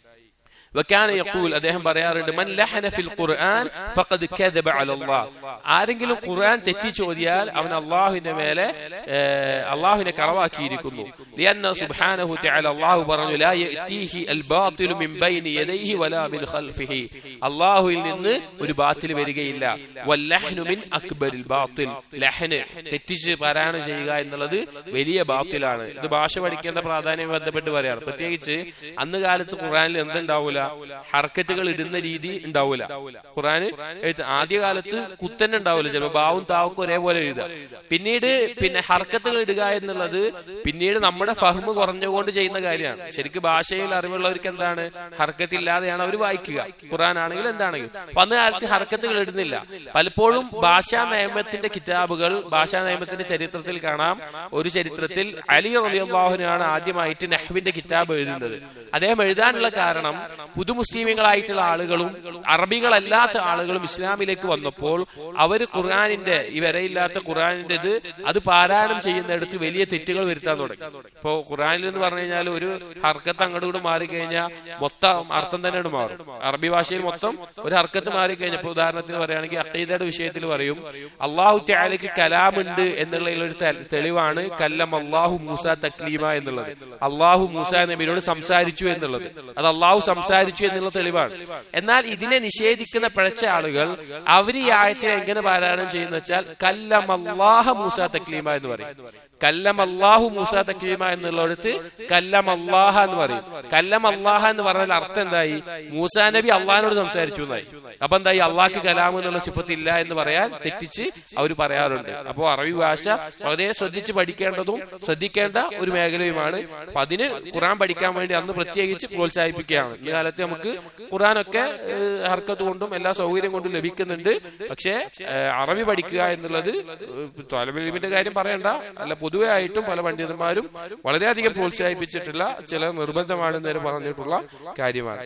വക്കാന യഖൂൽ അദ്ദേഹം പറയാറുണ്ട് മൻ ലഹന ഫിൽ ഖുർആൻ ഫഖദ് കദബ അലല്ലാഹ് ആരെങ്കിലും ഖുർആൻ തെറ്റി ചോദിയാൽ അവൻ അല്ലാഹുവിന്റെ മേലെ അല്ലാഹുവിനെ കളവാക്കിയിരിക്കുന്നു ലിയന്ന സുബ്ഹാനഹു തആല അല്ലാഹു പറഞ്ഞു ലാ യഅതീഹി അൽ ബാതിൽ മിൻ ബൈനി യദൈഹി വലാ മിൻ ഖൽഫിഹി അല്ലാഹുവിൽ നിന്ന് ഒരു ബാത്തിൽ വരികയില്ല വൽ ലഹ്നു മിൻ അക്ബറിൽ ബാത്തിൽ ലഹ്ന് തെറ്റിച്ച് പാരായണം ചെയ്യുക എന്നുള്ളത് വലിയ ബാത്തിലാണ് ഇത് ഭാഷ പഠിക്കേണ്ട പ്രാധാന്യം ബന്ധപ്പെട്ട് പറയാണ് പ്രത്യേകിച്ച് അന്ന് കാലത്ത് ഖുർആനിൽ എന്തുണ്ടാവൂല ഹർക്കത്തുകൾ ഇടുന്ന രീതി ഉണ്ടാവൂല ഖുറാന് ആദ്യകാലത്ത് കുത്തന്നെ ഉണ്ടാവില്ല ചിലപ്പോ ബാവും താവും ഒരേപോലെ എഴുതുക പിന്നീട് പിന്നെ ഹർക്കത്തുകൾ ഇടുക എന്നുള്ളത് പിന്നീട് നമ്മുടെ ഫഹ്മ് കുറഞ്ഞുകൊണ്ട് ചെയ്യുന്ന കാര്യമാണ് ശരിക്കും ഭാഷയിൽ അറിവുള്ളവർക്ക് എന്താണ് ഹർക്കത്തില്ലാതെയാണ് അവർ വായിക്കുക ഖുറാൻ ആണെങ്കിലും എന്താണെങ്കിലും അപ്പൊ അന്ന് കാലത്ത് ഹർക്കത്തുകൾ ഇടുന്നില്ല പലപ്പോഴും ഭാഷാ നിയമത്തിന്റെ കിതാബുകൾ ഭാഷാ നിയമത്തിന്റെ ചരിത്രത്തിൽ കാണാം ഒരു ചരിത്രത്തിൽ അലി റലിയാഹുനാണ് ആദ്യമായിട്ട് നെഹ്വിന്റെ കിതാബ് എഴുതുന്നത് അദ്ദേഹം എഴുതാനുള്ള കാരണം പുതുമുസ്ലിമുകളായിട്ടുള്ള ആളുകളും അറബികളല്ലാത്ത ആളുകളും ഇസ്ലാമിലേക്ക് വന്നപ്പോൾ അവർ ഖുർആാനിന്റെ ഈ വരയില്ലാത്ത ഖുർആാനിന്റെ ഇത് അത് പാരായണം ചെയ്യുന്നിടത്ത് വലിയ തെറ്റുകൾ വരുത്താൻ തുടങ്ങി ഇപ്പോ ഖുർആാനിൽ എന്ന് പറഞ്ഞു കഴിഞ്ഞാൽ ഒരു ഹർക്കത്ത് അങ്ങോട്ട് കൂടെ മാറിക്കഴിഞ്ഞാൽ മൊത്തം അർത്ഥം തന്നെ മാറും അറബി ഭാഷയിൽ മൊത്തം ഒരു ഹർക്കത്ത് മാറിക്കഴിഞ്ഞപ്പോ ഉദാഹരണത്തിന് പറയുകയാണെങ്കിൽ അക്കീദയുടെ വിഷയത്തിൽ പറയും അള്ളാഹു ത്യാലയ്ക്ക് കലാമുണ്ട് എന്നുള്ളതിൽ ഒരു തെളിവാണ് കല്ലം അള്ളാഹു മൂസ തക്ലീമ എന്നുള്ളത് അള്ളാഹു മൂസ നബിയോട് സംസാരിച്ചു എന്നുള്ളത് അത് അള്ളാഹു സംസാരിച്ചു സംസാരിച്ചു എന്നുള്ള തെളിവാണ് എന്നാൽ ഇതിനെ നിഷേധിക്കുന്ന പിഴച്ച ആളുകൾ അവർ ഈ ആയത്തിനെ എങ്ങനെ പാരായണം ചെയ്യുന്ന വെച്ചാൽ കല്ലമല്ലാഹ മൂസ തക്ലീമ എന്ന് പറയും കല്ലം അള്ളാഹു മൂസ തക്ലീമ എന്നുള്ളിടത്ത് കല്ലം അള്ളാഹ എന്ന് പറയും കല്ലം അള്ളാഹ എന്ന് പറഞ്ഞാൽ അർത്ഥം എന്തായി മൂസാ നബി അള്ളഹാനോട് സംസാരിച്ചു എന്നായി അപ്പൊ എന്തായി അള്ളാഹ്ക്ക് കലാം എന്നുള്ള സിഫത്തില്ല എന്ന് പറയാൻ തെറ്റിച്ച് അവർ പറയാറുണ്ട് അപ്പോൾ അറബി ഭാഷ വളരെ ശ്രദ്ധിച്ച് പഠിക്കേണ്ടതും ശ്രദ്ധിക്കേണ്ട ഒരു മേഖലയുമാണ് അപ്പൊ അതിന് ഖുറാൻ പഠിക്കാൻ വേണ്ടി അന്ന് പ്രത്യേകിച്ച് പ്രോത്സാഹിപ്പിക്കുകയാണ് ഈ കാലത്ത് നമുക്ക് ഖുറാനൊക്കെ ഏഹ്, ഹർക്കത്ത് കൊണ്ടും എല്ലാ സൗകര്യം കൊണ്ടും ലഭിക്കുന്നുണ്ട് പക്ഷേ ഏഹ്, അറബി പഠിക്കുക എന്നുള്ളത് തോലബിലിമിന്റെ കാര്യം പറയണ്ട അല്ല പൊതുവെ ആയിട്ടും പല പണ്ഡിതന്മാരും വളരെയധികം പ്രോത്സാഹിപ്പിച്ചിട്ടുള്ള ചില നിർബന്ധമാണ് നേരെ പറഞ്ഞിട്ടുള്ള കാര്യമാണ്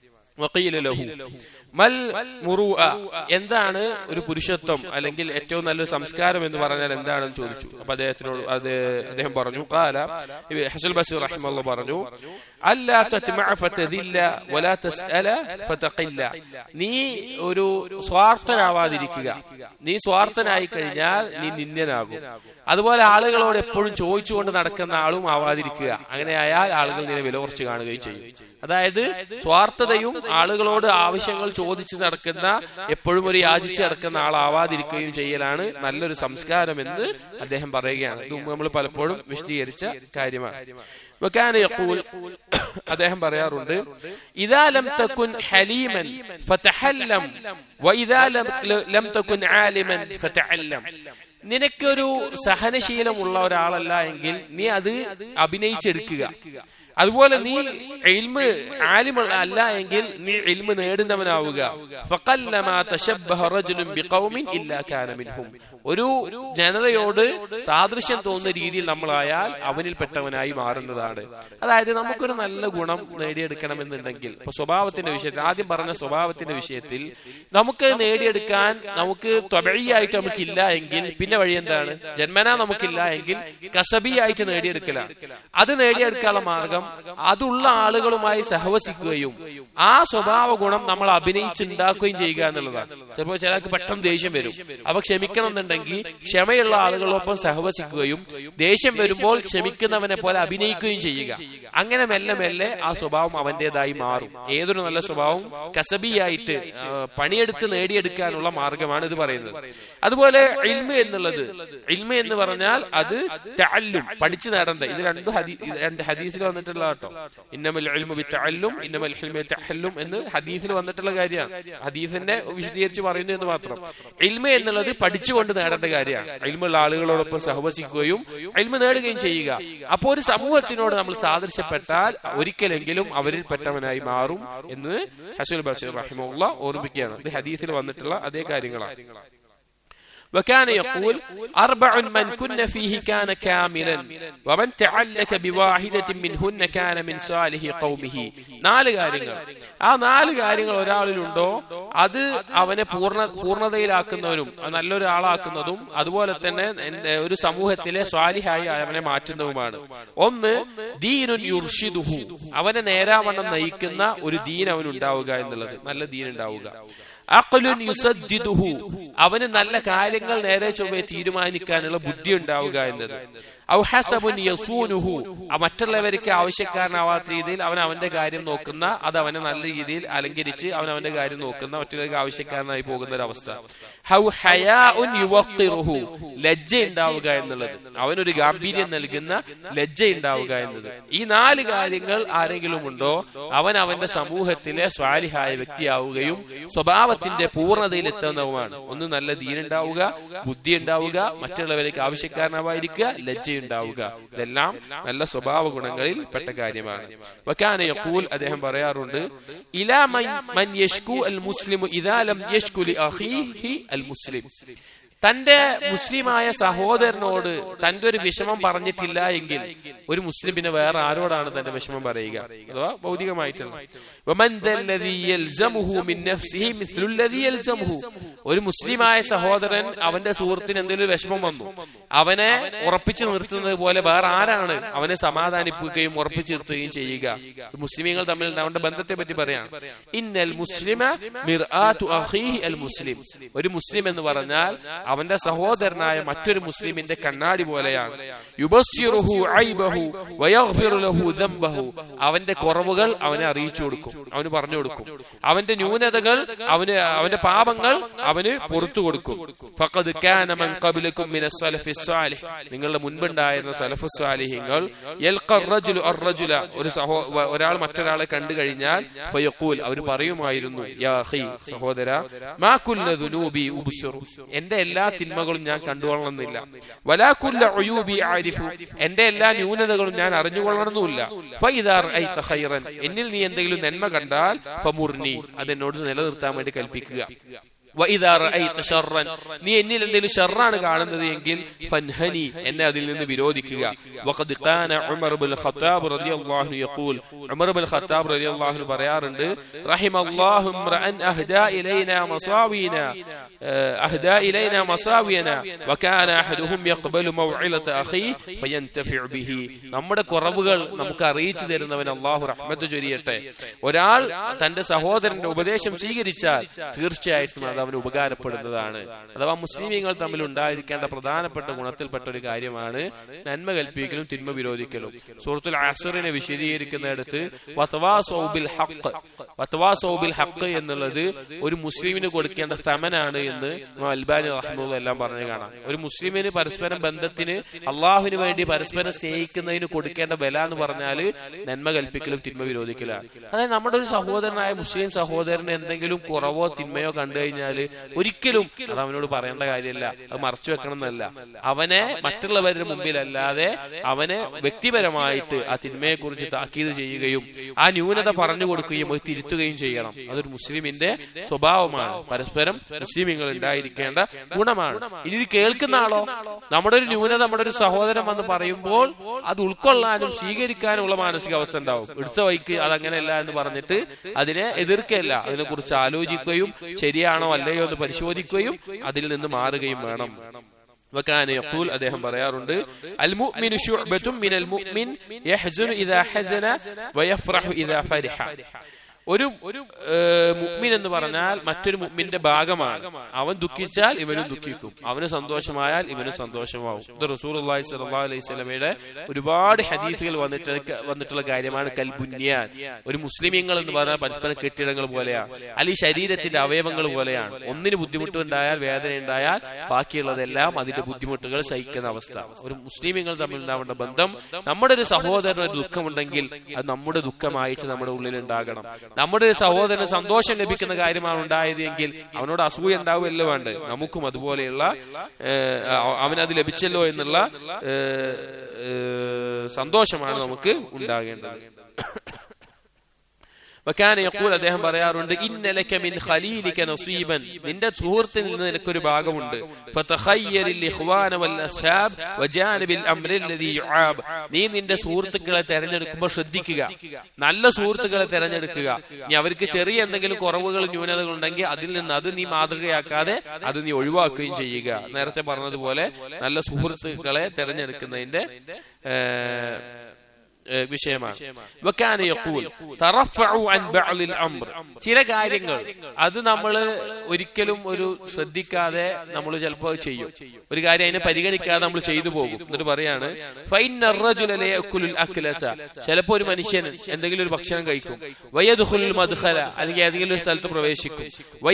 വഖീല ലഹു മൽ മുറുഅ എന്താണ് ഒരു പുരുഷത്വം അല്ലെങ്കിൽ ഏറ്റവും നല്ലൊരു സംസ്കാരം എന്ന് പറഞ്ഞാൽ എന്താണെന്ന് ചോദിച്ചു അപ്പൊ അദ്ദേഹത്തിനോട് അത് അദ്ദേഹം പറഞ്ഞു കാല ഹസൽ ബസീർ റഹിമല്ല പറഞ്ഞു അല്ലാ തത്മഅ ഫതദില്ല വലാ തസ്അല ഫതഖില്ല നീ ഒരു സ്വാർത്ഥനാവാതിരിക്കുക നീ സ്വാർത്ഥനായി കഴിഞ്ഞാൽ നീ നിന്ദനാകും അതുപോലെ ആളുകളോട് എപ്പോഴും ചോദിച്ചുകൊണ്ട് നടക്കുന്ന ആളും ആവാതിരിക്കുക അങ്ങനെയായാൽ ആളുകൾ നിന്നെ വില കുറച്ച് കാണുകയും ചെയ്യും അതായത് സ്വാർത്ഥതയും ആളുകളോട് ആവശ്യങ്ങൾ ചോദിച്ച് നടക്കുന്ന എപ്പോഴും ഒരു യാചിച്ച് നടക്കുന്ന ആളാവാതിരിക്കുകയും ചെയ്യലാണ് നല്ലൊരു സംസ്കാരം എന്ന് അദ്ദേഹം പറയുകയാണ് ഇത് മുമ്പ് നമ്മൾ പലപ്പോഴും വിശദീകരിച്ച കാര്യമാണ് وكان يقول അദ്ദേഹം പറയാറുണ്ട് ഇതാ ലം തകുൻ ഹലീമൻ ഫതഹല്ലം വഇദാ ലം ലം തകുൻ ആലിമൻ ഫതഅല്ലം നിനക്കൊരു സഹനശീലമുള്ള ഒരാളല്ല എങ്കിൽ നീ അത് അഭിനയിച്ചെടുക്കുക അതുപോലെ നീ ഇൽമ് ആലിമ അല്ല എങ്കിൽ നീ ഇൽമ് നേടുന്നവനാവുക ഫഖല്ലമാ തശബ്ബഹ റജുലുൻ ബിഖൗമിൻ ഇല്ലാ കാന മിൻഹും ഒരു ജനതയോട് സാദൃശ്യം തോന്നുന്ന രീതിയിൽ നമ്മളായാൽ അവനിൽപ്പെട്ടവനായി മാറുന്നതാണ് അതായത് നമുക്കൊരു നല്ല ഗുണം നേടിയെടുക്കണമെന്നുണ്ടെങ്കിൽ ഇപ്പൊ സ്വഭാവത്തിന്റെ വിഷയത്തിൽ ആദ്യം പറഞ്ഞ സ്വഭാവത്തിന്റെ വിഷയത്തിൽ നമുക്ക് നേടിയെടുക്കാൻ നമുക്ക് ത്വബഴിയായിട്ട് നമുക്കില്ല എങ്കിൽ പിന്നെ വഴി എന്താണ് ജന്മന നമുക്കില്ല എങ്കിൽ കസബിയായിട്ട് നേടിയെടുക്കലാണ് അത് നേടിയെടുക്കാനുള്ള മാർഗം അതുള്ള ആളുകളുമായി സഹവസിക്കുകയും ആ സ്വഭാവ ഗുണം നമ്മൾ അഭിനയിച്ചുണ്ടാക്കുകയും ചെയ്യുക എന്നുള്ളതാണ് ചിലപ്പോൾ ചിലർക്ക് പെട്ടെന്ന് ദേഷ്യം വരും അപ്പൊ ക്ഷമിക്കണം എന്നുണ്ടെങ്കിൽ ക്ഷമയുള്ള ആളുകളൊപ്പം സഹവസിക്കുകയും ദേഷ്യം വരുമ്പോൾ ക്ഷമിക്കുന്നവനെ പോലെ അഭിനയിക്കുകയും ചെയ്യുക അങ്ങനെ മെല്ലെ മെല്ലെ ആ സ്വഭാവം അവന്റേതായി മാറും ഏതൊരു നല്ല സ്വഭാവം കസബിയായിട്ട് ആ, പണിയെടുത്ത് നേടിയെടുക്കാനുള്ള മാർഗമാണ് ഇത് പറയുന്നത് അതുപോലെ ഇൽമ എന്നുള്ളത് ഇൽമ എന്ന് പറഞ്ഞാൽ അത് തഅല്ലും പഠിച്ചു നേടേണ്ട ഇത് രണ്ട് ഹദീ ഇത് രണ്ട് ഹദീസിൽ വന്നിട്ടുള്ള കേട്ടോ ഇന്നമൽ ഇൽമു ബി തഅല്ലും ഇന്നമൽ ഹിൽമു തഹല്ലും എന്ന് ഹദീസിൽ വന്നിട്ടുള്ള കാര്യമാണ് ഹദീസിന്റെ വിശദീകരിച്ച് പറയുന്നു എന്ന് മാത്രം ഇൽമ എന്നുള്ളത് പഠിച്ചുകൊണ്ട് നേടേണ്ട കാര്യമാണ് ഇൽമുള്ള ആളുകളോടൊപ്പം സഹവസിക്കുകയും ഇൽമ നേടുകയും ചെയ്യുക അപ്പോൾ ഒരു സമൂഹത്തിനോട് നമ്മൾ സാദൃശ്യപ്പെട്ടാൽ ഒരിക്കലെങ്കിലും അവരിൽ പെട്ടവനായി മാറും എന്ന് ഹസുൽ ബഷീർ റഹിമുള്ള ഓർമ്മിക്കുകയാണ് ഇത് ഹദീസിൽ വന്നിട്ടുള്ള അതേ കാര്യങ്ങളാണ് وكان يقول أربع من كن فيه كان كاملا ومن تعلق بواحدة منهن كان من صالح قومه നാല് കാര്യങ്ങൾ ആ നാല് കാര്യങ്ങൾ ഒരാളിലുണ്ടോ അത് അവനെ പൂർണ്ണ പൂർണ്ണതയിലാക്കുന്നവരും നല്ലൊരു ആളാക്കുന്നതും അതുപോലെ തന്നെ എന്റെ ഒരു സമൂഹത്തിലെ സ്വാലിഹായി അവനെ മാറ്റുന്നതുമാണ് ഒന്ന് ദീനുൻ യുർഷിദുഹു അവനെ നേരാവണ്ണം നയിക്കുന്ന ഒരു ദീൻ അവനുണ്ടാവുക എന്നുള്ളത് നല്ല ദീൻ ഉണ്ടാവുക അഖലുൻ യുസദ്ദിദുഹു അവന് നല്ല കാര്യങ്ങൾ നേരെ ചൊവ്വെ തീരുമാനിക്കാനുള്ള ബുദ്ധി ഉണ്ടാവുക എന്നത് ഔ ഹസബുൻ യസൂനുഹു ആ മറ്റുള്ളവർക്ക് ആവശ്യക്കാരനാവാത്ത രീതിയിൽ അവൻ അവന്റെ കാര്യം നോക്കുന്ന അത് അവനെ നല്ല രീതിയിൽ അലങ്കരിച്ച് അവൻ അവന്റെ കാര്യം നോക്കുന്ന മറ്റുള്ളവർക്ക് ആവശ്യക്കാരനായി പോകുന്ന ഒരു അവസ്ഥ ഹൗ ഹയാഉൻ യുവഖിറുഹു ലജ്ജ ഉണ്ടാവുക എന്നുള്ളത് അവനൊരു ഗാംഭീര്യം നൽകുന്ന ലജ്ജ ഉണ്ടാവുക എന്നത് ഈ നാല് കാര്യങ്ങൾ ആരെങ്കിലും ഉണ്ടോ അവൻ അവന്റെ സമൂഹത്തിലെ സ്വാലിഹായ വ്യക്തിയാവുകയും സ്വഭാവത്തിന്റെ പൂർണ്ണതയിൽ എത്തുന്നതുമാണ് ഒന്ന് നല്ല ദീനുണ്ടാവുക ബുദ്ധി ഉണ്ടാവുക മറ്റുള്ളവരേക്ക് ആവശ്യക്കാരനാവാതിരിക്കുക ലജ്ജയുണ്ടാവുക ഇതെല്ലാം നല്ല സ്വഭാവ ഗുണങ്ങളിൽ പെട്ട കാര്യമാണ് വക്കാന യഖൂൽ അദ്ദേഹം പറയാറുണ്ട് ഇലാ മൻ മൻ യഷ്കു അൽ മുസ്ലിമു ഇദാ ലം യഷ്കു ലി അഖീഹി അൽ മുസ്ലിം തന്റെ മുസ്ലിമായ സഹോദരനോട് തന്റെ ഒരു വിഷമം പറഞ്ഞിട്ടില്ല എങ്കിൽ ഒരു മുസ്ലിം പിന്നെ വേറെ ആരോടാണ് തന്റെ വിഷമം പറയുക അഥവാ ഭൗതികമായിട്ടുള്ള വമൻ ദല്ലദീ യൽസമുഹു മിൻ നഫ്സിഹി മിസ്ലു അല്ലദീ യൽസമുഹു ഒരു മുസ്ലിമായ സഹോദരൻ അവന്റെ സുഹൃത്തിന് എന്തെങ്കിലും ഒരു വിഷമം വന്നു അവനെ ഉറപ്പിച്ചു നിർത്തുന്നത് പോലെ വേറെ ആരാണ് അവനെ സമാധാനിപ്പിക്കുകയും ഉറപ്പിച്ചു നിർത്തുകയും ചെയ്യുക മുസ്ലിമീങ്ങൾ തമ്മിൽ ഉണ്ടാവേണ്ട ബന്ധത്തെ പറ്റി പറയാം ഇന്നൽ മുസ്ലിമ മിർആതു അഖീഹി അൽ മുസ്ലിം ഒരു മുസ്ലിം എന്ന് പറഞ്ഞാൽ അവന്റെ സഹോദരനായ മറ്റൊരു മുസ്ലിമിന്റെ കണ്ണാടി പോലെയാണ് യുബസ്സിറുഹു ഐബഹു വയഗ്ഫിറു ലഹു ദംബഹു അവന്റെ കുറവുകൾ അവനെ അറിയിച്ചു കൊടുക്കും അവന് പറഞ്ഞു കൊടുക്കും അവന്റെ ന്യൂനതകൾ അവന് അവന്റെ പാപങ്ങൾ അവന് പുറത്തു കൊടുക്കും ഫഖദ് കാന മൻ ഖബ്ലകും മിന സലഫി സ്വാലിഹ് നിങ്ങളുടെ മുൻപുണ്ടായിരുന്ന സലഫു സ്വാലിഹിങ്ങൾ യൽഖ الرجل الرجل ഒരു സഹോ വ- ഒരാൾ മറ്റൊരാളെ കണ്ടു കഴിഞ്ഞാൽ ഫയഖൂൽ അവർ പറയുമായിരുന്നു യാ അഖി സഹോദര മാ കുല്ല ദുനൂബി ഉബ്സിറു എന്റെ എല്ലാ തിന്മകളും ഞാൻ കണ്ടുകൊള്ളണമെന്നില്ല വലാ കുല്ല ഉയൂബി ആരിഫു എന്റെ എല്ലാ ന്യൂനതകളും ഞാൻ അറിഞ്ഞുകൊള്ളണമെന്നില്ല ഫൈദാ റഅയ്ത ഖൈറൻ എന്നിൽ നീ എന്തെങ്കിലും നന്മ കണ്ടാൽ ഫമുർനി അതെന്നോട് നിലനിർത്താൻ വേണ്ടി കൽപ്പിക്കുക വഇദാ റഅയ്ത ശർറൻ നീ എന്നിൽ എന്തെങ്കിലും ഷർറാണ് കാണുന്നത് എങ്കിൽ ഫൻഹനി എന്നെ അതിൽ നിന്ന് വിരോധിക്കുക വഖദ് ഖാന ഉമർ ബിൻ ഖത്താബ് റളിയല്ലാഹു അൻഹു യഖൂൽ ഉമർ ബിൻ ഖത്താബ് റളിയല്ലാഹു അൻഹു പറയാറുണ്ട് റഹിമല്ലാഹു ഇംറഅൻ അഹ്ദാ ഇലൈനാ മസാവീന അഹ്ദാ ഇലൈനാ മസാവിയന വകാന അഹദുഹും യഖ്ബലു മൗഇലത അഖി ഫയൻതഫിഉ ബിഹി നമ്മുടെ കുറവുകൾ നമുക്ക് അറിയിച്ചു തരുന്നവൻ അല്ലാഹു റഹ്മത്ത് ചൊരിയട്ടെ ഒരാൾ തന്റെ സഹോദരന്റെ ഉപദേശം സ്വീകരിച്ചാൽ തീർച്ചയായിട്ടും അത് അവന് ഉപകാരപ്പെടുന്നതാണ് അഥവാ മുസ്ലിമീങ്ങൾ തമ്മിൽ ഉണ്ടായിരിക്കേണ്ട പ്രധാനപ്പെട്ട ഗുണത്തിൽപ്പെട്ട ഒരു കാര്യമാണ് നന്മ കൽപ്പിക്കലും തിന്മ വിരോധിക്കലും സൂറത്തുൽ അസറിനെ വിശദീകരിക്കുന്നിടത്ത് വതവാസൗബിൽ ഹഖ് വതവാസൗബിൽ ഹഖ് എന്നുള്ളത് ഒരു മുസ്ലിമിന് കൊടുക്കേണ്ട സമനാണ് എന്ന് ഇമാം അൽബാനി റഹ്മുള്ള എല്ലാം പറഞ്ഞു കാണാം ഒരു മുസ്ലിമിന് പരസ്പരം ബന്ധത്തിന് അള്ളാഹുവിന് വേണ്ടി പരസ്പരം സ്നേഹിക്കുന്നതിന് കൊടുക്കേണ്ട വില എന്ന് പറഞ്ഞാല് നന്മ കൽപ്പിക്കലും തിന്മ വിരോധിക്കലാണ് അതായത് നമ്മുടെ ഒരു സഹോദരനായ മുസ്ലിം സഹോദരന് എന്തെങ്കിലും കുറവോ തിന്മയോ കണ്ടു കഴിഞ്ഞാല് ഒരിക്കലും അത് അവനോട് പറയേണ്ട കാര്യമല്ല അത് മറച്ചു വെക്കണം എന്നല്ല അവനെ മറ്റുള്ളവരുടെ മുമ്പിലല്ലാതെ അവനെ വ്യക്തിപരമായിട്ട് ആ തിന്മയെ കുറിച്ച് താക്കീത് ചെയ്യുകയും ആ ന്യൂനത പറഞ്ഞു കൊടുക്കുകയും അത് തിരുത്തുകയും ചെയ്യണം അതൊരു മുസ്ലിമിന്റെ സ്വഭാവമാണ് പരസ്പരം മുസ്ലിമിങ്ങൾ ഉണ്ടായിരിക്കേണ്ട ഗുണമാണ് ഇനി ഇത് കേൾക്കുന്ന ആളോ നമ്മുടെ ഒരു ന്യൂനത നമ്മുടെ ഒരു സഹോദരൻ വന്ന് പറയുമ്പോൾ അത് ഉൾക്കൊള്ളാനും സ്വീകരിക്കാനുമുള്ള മാനസികാവസ്ഥ ഉണ്ടാവും എടുത്ത വഴിക്ക് അതങ്ങനെയല്ല എന്ന് പറഞ്ഞിട്ട് അതിനെ എതിർക്കല്ല അതിനെക്കുറിച്ച് ആലോചിക്കുകയും ശരിയാണോ അല്ലയോ എന്ന് പരിശോധിക്കുകയും അതിൽ നിന്ന് മാറുകയും വേണം وكان يقول അദ്ദേഹം പറയാറുണ്ട് المؤمن شعبة من المؤمن يحزن إذا حزن ويفرح إذا فرح ഒരു മുഅ്മിൻ എന്ന് പറഞ്ഞാൽ മറ്റൊരു മുഅ്മിന്റെ ഭാഗമാണ് അവൻ ദുഃഖിച്ചാൽ ഇവനും ദുഃഖിക്കും അവന് സന്തോഷമായാൽ ഇവനും സന്തോഷമാവും ഇത് റസൂലുള്ളാഹി സ്വല്ലല്ലാഹു അലൈഹി വസല്ലമയുടെ ഒരുപാട് ഹദീസുകൾ വന്നിട്ട് വന്നിട്ടുള്ള കാര്യമാണ് കൽബുന്യാൻ ഒരു മുസ്ലിമീങ്ങൾ എന്ന് പറഞ്ഞാൽ പരസ്പരം കെട്ടിടങ്ങൾ പോലെയാണ് അല്ലെങ്കിൽ ശരീരത്തിന്റെ അവയവങ്ങൾ പോലെയാണ് ഒന്നിന് ബുദ്ധിമുട്ടുണ്ടായാൽ വേദന ഉണ്ടായാൽ ബാക്കിയുള്ളതെല്ലാം അതിന്റെ ബുദ്ധിമുട്ടുകൾ സഹിക്കുന്ന അവസ്ഥ ഒരു മുസ്ലിമീങ്ങൾ തമ്മിൽ ഉണ്ടാവേണ്ട ബന്ധം നമ്മുടെ ഒരു സഹോദരന് ഒരു ദുഃഖമുണ്ടെങ്കിൽ അത് നമ്മുടെ ദുഃഖമായിട്ട് നമ്മുടെ ഉള്ളിൽ ഉണ്ടാകണം നമ്മുടെ ഒരു സഹോദരന് സന്തോഷം ലഭിക്കുന്ന കാര്യമാണ് ഉണ്ടായത് എങ്കിൽ അവനോട് അസൂയ ഉണ്ടാവുകയല്ലോ വേണ്ട നമുക്കും അതുപോലെയുള്ള അവനത് ലഭിച്ചല്ലോ എന്നുള്ള സന്തോഷമാണ് നമുക്ക് ഉണ്ടാകേണ്ടത് വക്കാന യഖൂൽ അദ്ദേഹം പറയാറുണ്ട് ഇന്നലക മിൻ ഖലീലിക നസീബൻ നിന്റെ സുഹൃത്തിൽ നിന്ന് നിനക്കൊരു ഭാഗമുണ്ട് ഫതഖയ്യരിൽ ഇഖ്വാന വൽ അസ്ഹാബ് വജാനിബിൽ അംരി അല്ലദി യുആബ് നീ നിന്റെ സുഹൃത്തുക്കളെ തെരഞ്ഞെടുക്കുമ്പോൾ ശ്രദ്ധിക്കുക നല്ല സുഹൃത്തുക്കളെ തെരഞ്ഞെടുക്കുക നീ അവർക്ക് ചെറിയ എന്തെങ്കിലും കുറവുകൾ ന്യൂനതകൾ ഉണ്ടെങ്കിൽ അതിൽ നിന്ന് അത് നീ മാതൃകയാക്കാതെ അത് നീ ഒഴിവാക്കുകയും ചെയ്യുക നേരത്തെ പറഞ്ഞതുപോലെ നല്ല സുഹൃത്തുക്കളെ തെരഞ്ഞെടുക്കുന്നതിന്റെ വിഷയമാണ് ചില കാര്യങ്ങൾ അത് നമ്മൾ ഒരിക്കലും ഒരു ശ്രദ്ധിക്കാതെ നമ്മൾ ചിലപ്പോൾ ചെയ്യും ഒരു കാര്യം അതിനെ പരിഗണിക്കാതെ നമ്മൾ ചെയ്തു പോകും എന്നിട്ട് പറയാണ് ചിലപ്പോ ഒരു മനുഷ്യൻ എന്തെങ്കിലും ഒരു ഭക്ഷണം കഴിക്കും വയദുൽ മദ്ഖല അല്ലെങ്കിൽ ഏതെങ്കിലും ഒരു സ്ഥലത്ത് പ്രവേശിക്കും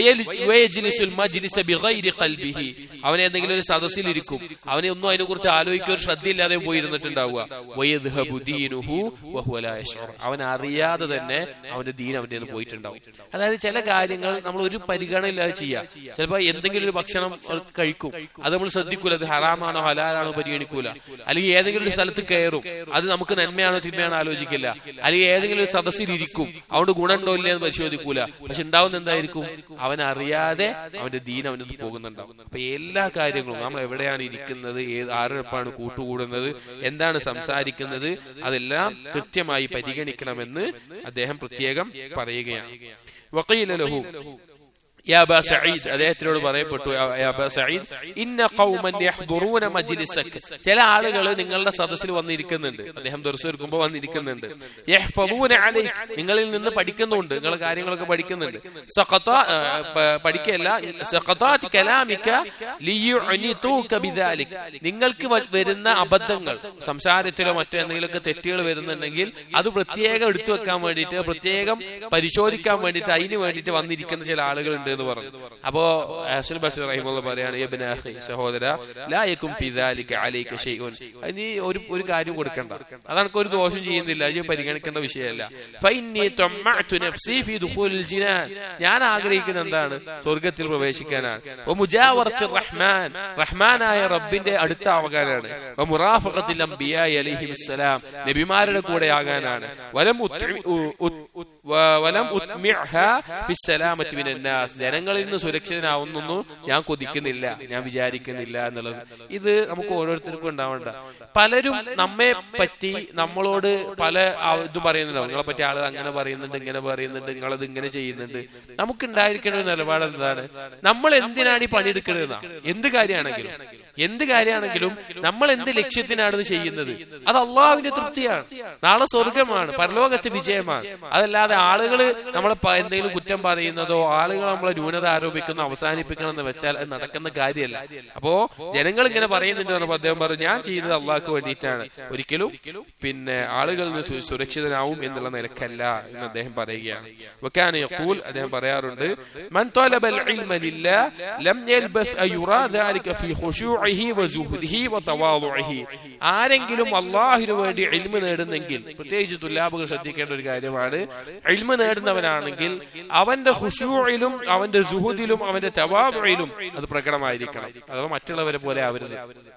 അവൻ എന്തെങ്കിലും ഒരു സദസ്സിൽ ഇരിക്കും അവനെ ഒന്നും അതിനെ കുറിച്ച് ആലോചിക്കുക ഒരു ശ്രദ്ധയില്ലാതെ പോയിരുന്നിട്ടുണ്ടാവുക വയദ്ഹബുദീനു അവൻ അറിയാതെ തന്നെ അവന്റെ ദീൻ അവന്റെ നിന്ന് പോയിട്ടുണ്ടാവും അതായത് ചില കാര്യങ്ങൾ നമ്മൾ ഒരു പരിഗണനയില്ലാതെ ചെയ്യാം ചിലപ്പോ എന്തെങ്കിലും ഒരു ഭക്ഷണം കഴിക്കും അത് നമ്മൾ ശ്രദ്ധിക്കൂല അത് ഹറാമാണോ ഹലാലാണോ പരിഗണിക്കൂല അല്ലെങ്കിൽ ഏതെങ്കിലും ഒരു സ്ഥലത്ത് കയറും അത് നമുക്ക് നന്മയാണോ തിന്മയാണോ ആലോചിക്കില്ല അല്ലെങ്കിൽ ഏതെങ്കിലും ഒരു സദസ്സിൽ ഇരിക്കും അതുകൊണ്ട് ഗുണമുണ്ടോ ഇല്ല എന്ന് പരിശോധിക്കൂല പക്ഷെ ഉണ്ടാവുന്ന എന്തായിരിക്കും അവൻ അറിയാതെ അവന്റെ ദീൻ അവന് പോകുന്നുണ്ടാവും അപ്പൊ എല്ലാ കാര്യങ്ങളും നമ്മൾ എവിടെയാണ് ഇരിക്കുന്നത് ഏത് ആരോടൊപ്പാണ് കൂട്ടുകൂടുന്നത് എന്താണ് സംസാരിക്കുന്നത് അതെല്ലാം കൃത്യമായി പരിഗണിക്കണമെന്ന് അദ്ദേഹം പ്രത്യേകം പറയുകയാണ് വക്കീല ലഹു യാ അബാ സഈദ് അദ്ദേഹത്തിനോട് പറയപ്പെട്ടു യാ യാ അബാ സഈദ് ഇന്ന ഖൗമൻ യഹ്ദുറൂന മജ്ലിസക് ചില ആളുകൾ നിങ്ങളുടെ സദസ്സിൽ വന്നിരിക്കുന്നുണ്ട് അദ്ദേഹം ദർസ് എടുക്കുമ്പോൾ വന്നിരിക്കുന്നുണ്ട് യഹ്ഫദൂന അലൈക് നിങ്ങളിൽ നിന്ന് പഠിക്കുന്നുണ്ട് നിങ്ങൾ കാര്യങ്ങളൊക്കെ പഠിക്കുന്നുണ്ട് സഖത പഠിക്കല്ല സഖതാത് കലാമിക ലിയുഅനിതൂക ബിദാലിക് നിങ്ങൾക്ക് വ- വരുന്ന അബദ്ധങ്ങൾ സംസാരത്തിലോ മറ്റെന്തെങ്കിലുമൊക്കെ തെറ്റുകൾ വരുന്നുണ്ടെങ്കിൽ അത് പ്രത്യേകം എടുത്തു വെക്കാൻ വേണ്ടിയിട്ട് പ്രത്യേകം പരിശോധിക്കാൻ വേണ്ടിയിട്ട് അതിന് വേണ്ടിയിട്ട് വന്നിരിക്കുന്ന ചില ആളുകൾ ഉണ്ട് എന്ന് പറഞ്ഞു അപ്പോ അസുൽ ബസീർ റഹിമുള്ള പറയാണ് "യബ്ന അഖി, സഹോദര ലായക്കും ഫിദാലിക അലൈക ഷൈഉൻ അത് നീ ഒരു ഒരു കാര്യം കൊടുക്കണ്ട അതാണ് ഒരു ദോഷം ചെയ്യുന്നില്ല അത് പരിഗണിക്കേണ്ട വിഷയമല്ല ഫൈന്നി തമ്മഅതു നഫ്സി ഫി ദുഖൂലിൽ ജിനാൻ ഞാൻ ആഗ്രഹിക്കുന്നത് എന്താണ് സ്വർഗത്തിൽ പ്രവേശിക്കാനാണ് വ മുജാവറത്തു റഹ്മാൻ റഹ്മാനായ റബ്ബിന്റെ അടുത്ത ആവാനാണ് വ മുറാഫഖത്തിൽ അംബിയായി അലൈഹിസ്സലാം നബിമാരുടെ കൂടെ ആകാനാണ് വലം ഉത്മി- ഉ- ഉ- വ- വലം ഉത്മിഅഹ ഫി സലാമത്തി മിനൻ നാസ് ജനങ്ങളിൽ നിന്ന് സുരക്ഷിതനാവുന്നൊന്നും ഞാൻ കൊതിക്കുന്നില്ല ഞാൻ വിചാരിക്കുന്നില്ല എന്നുള്ളത് ഇത് നമുക്ക് ഓരോരുത്തർക്കും ഉണ്ടാവേണ്ട പലരും നമ്മെ പറ്റി നമ്മളോട് പല ആ- ഇതും പറയുന്നുണ്ടാവും നിങ്ങളെ പറ്റി ആള് അങ്ങനെ പറയുന്നുണ്ട് ഇങ്ങനെ പറയുന്നുണ്ട് നിങ്ങളത് ഇങ്ങനെ ചെയ്യുന്നുണ്ട് നമുക്ക് ഉണ്ടായിരിക്കേണ്ട ഒരു നിലപാട് എന്താണ് നമ്മൾ എന്തിനാണ് ഈ പണിയെടുക്കുന്നത് എന്ത് കാര്യമാണെങ്കിലും എന്ത് കാര്യമാണെങ്കിലും നമ്മൾ എന്ത് ലക്ഷ്യത്തിനാണ് ഇത് ചെയ്യുന്നത് അത് അള്ളാഹുവിന്റെ തൃപ്തിയാണ് നാളെ സ്വർഗമാണ് പരലോകത്തെ വിജയമാണ് അതല്ലാതെ ആളുകൾ നമ്മളെ പ- എന്തെങ്കിലും കുറ്റം പറയുന്നതോ ആളുകൾ നമ്മളെ ന്യൂനത ആരോപിക്കുന്നോ അവസാനിപ്പിക്കണം എന്ന് വെച്ചാൽ അത് നടക്കുന്ന കാര്യമല്ല അപ്പോ ജനങ്ങൾ ഇങ്ങനെ പറയുന്നുണ്ട് പറഞ്ഞപ്പോ അദ്ദേഹം പറഞ്ഞു ഞാൻ ചെയ്യുന്നത് അള്ളാഹ്ക്ക് വേണ്ടിയിട്ടാണ് ഒരിക്കലും പിന്നെ ആളുകൾ സു- സുരക്ഷിതനാവും എന്നുള്ള നിലക്കല്ല എന്ന് അദ്ദേഹം പറയുകയാണ് വക്കാന യഖൂൽ അദ്ദേഹം പറയാറുണ്ട് മൻ طلب العلم لله لم يلبث أن يرى ذلك في خشوعه وزهده وتواضعه ആരെങ്കിലും അള്ളാഹിനു വേണ്ടി ഇൽമ നേടുന്നെങ്കിൽ പ്രത്യേകിച്ച് തുല്ലാബുകൾ ശ്രദ്ധിക്കേണ്ട ഒരു കാര്യമാണ് ഇൽമ നേടുന്നവനാണെങ്കിൽ അവന്റെ ഖുശൂഇലും അവന്റെ സുഹുദിലും അവന്റെ തവാബയിലും അത് പ്രകടമായിരിക്കണം അഥവാ മറ്റുള്ളവരെ പോലെ ആവരുത്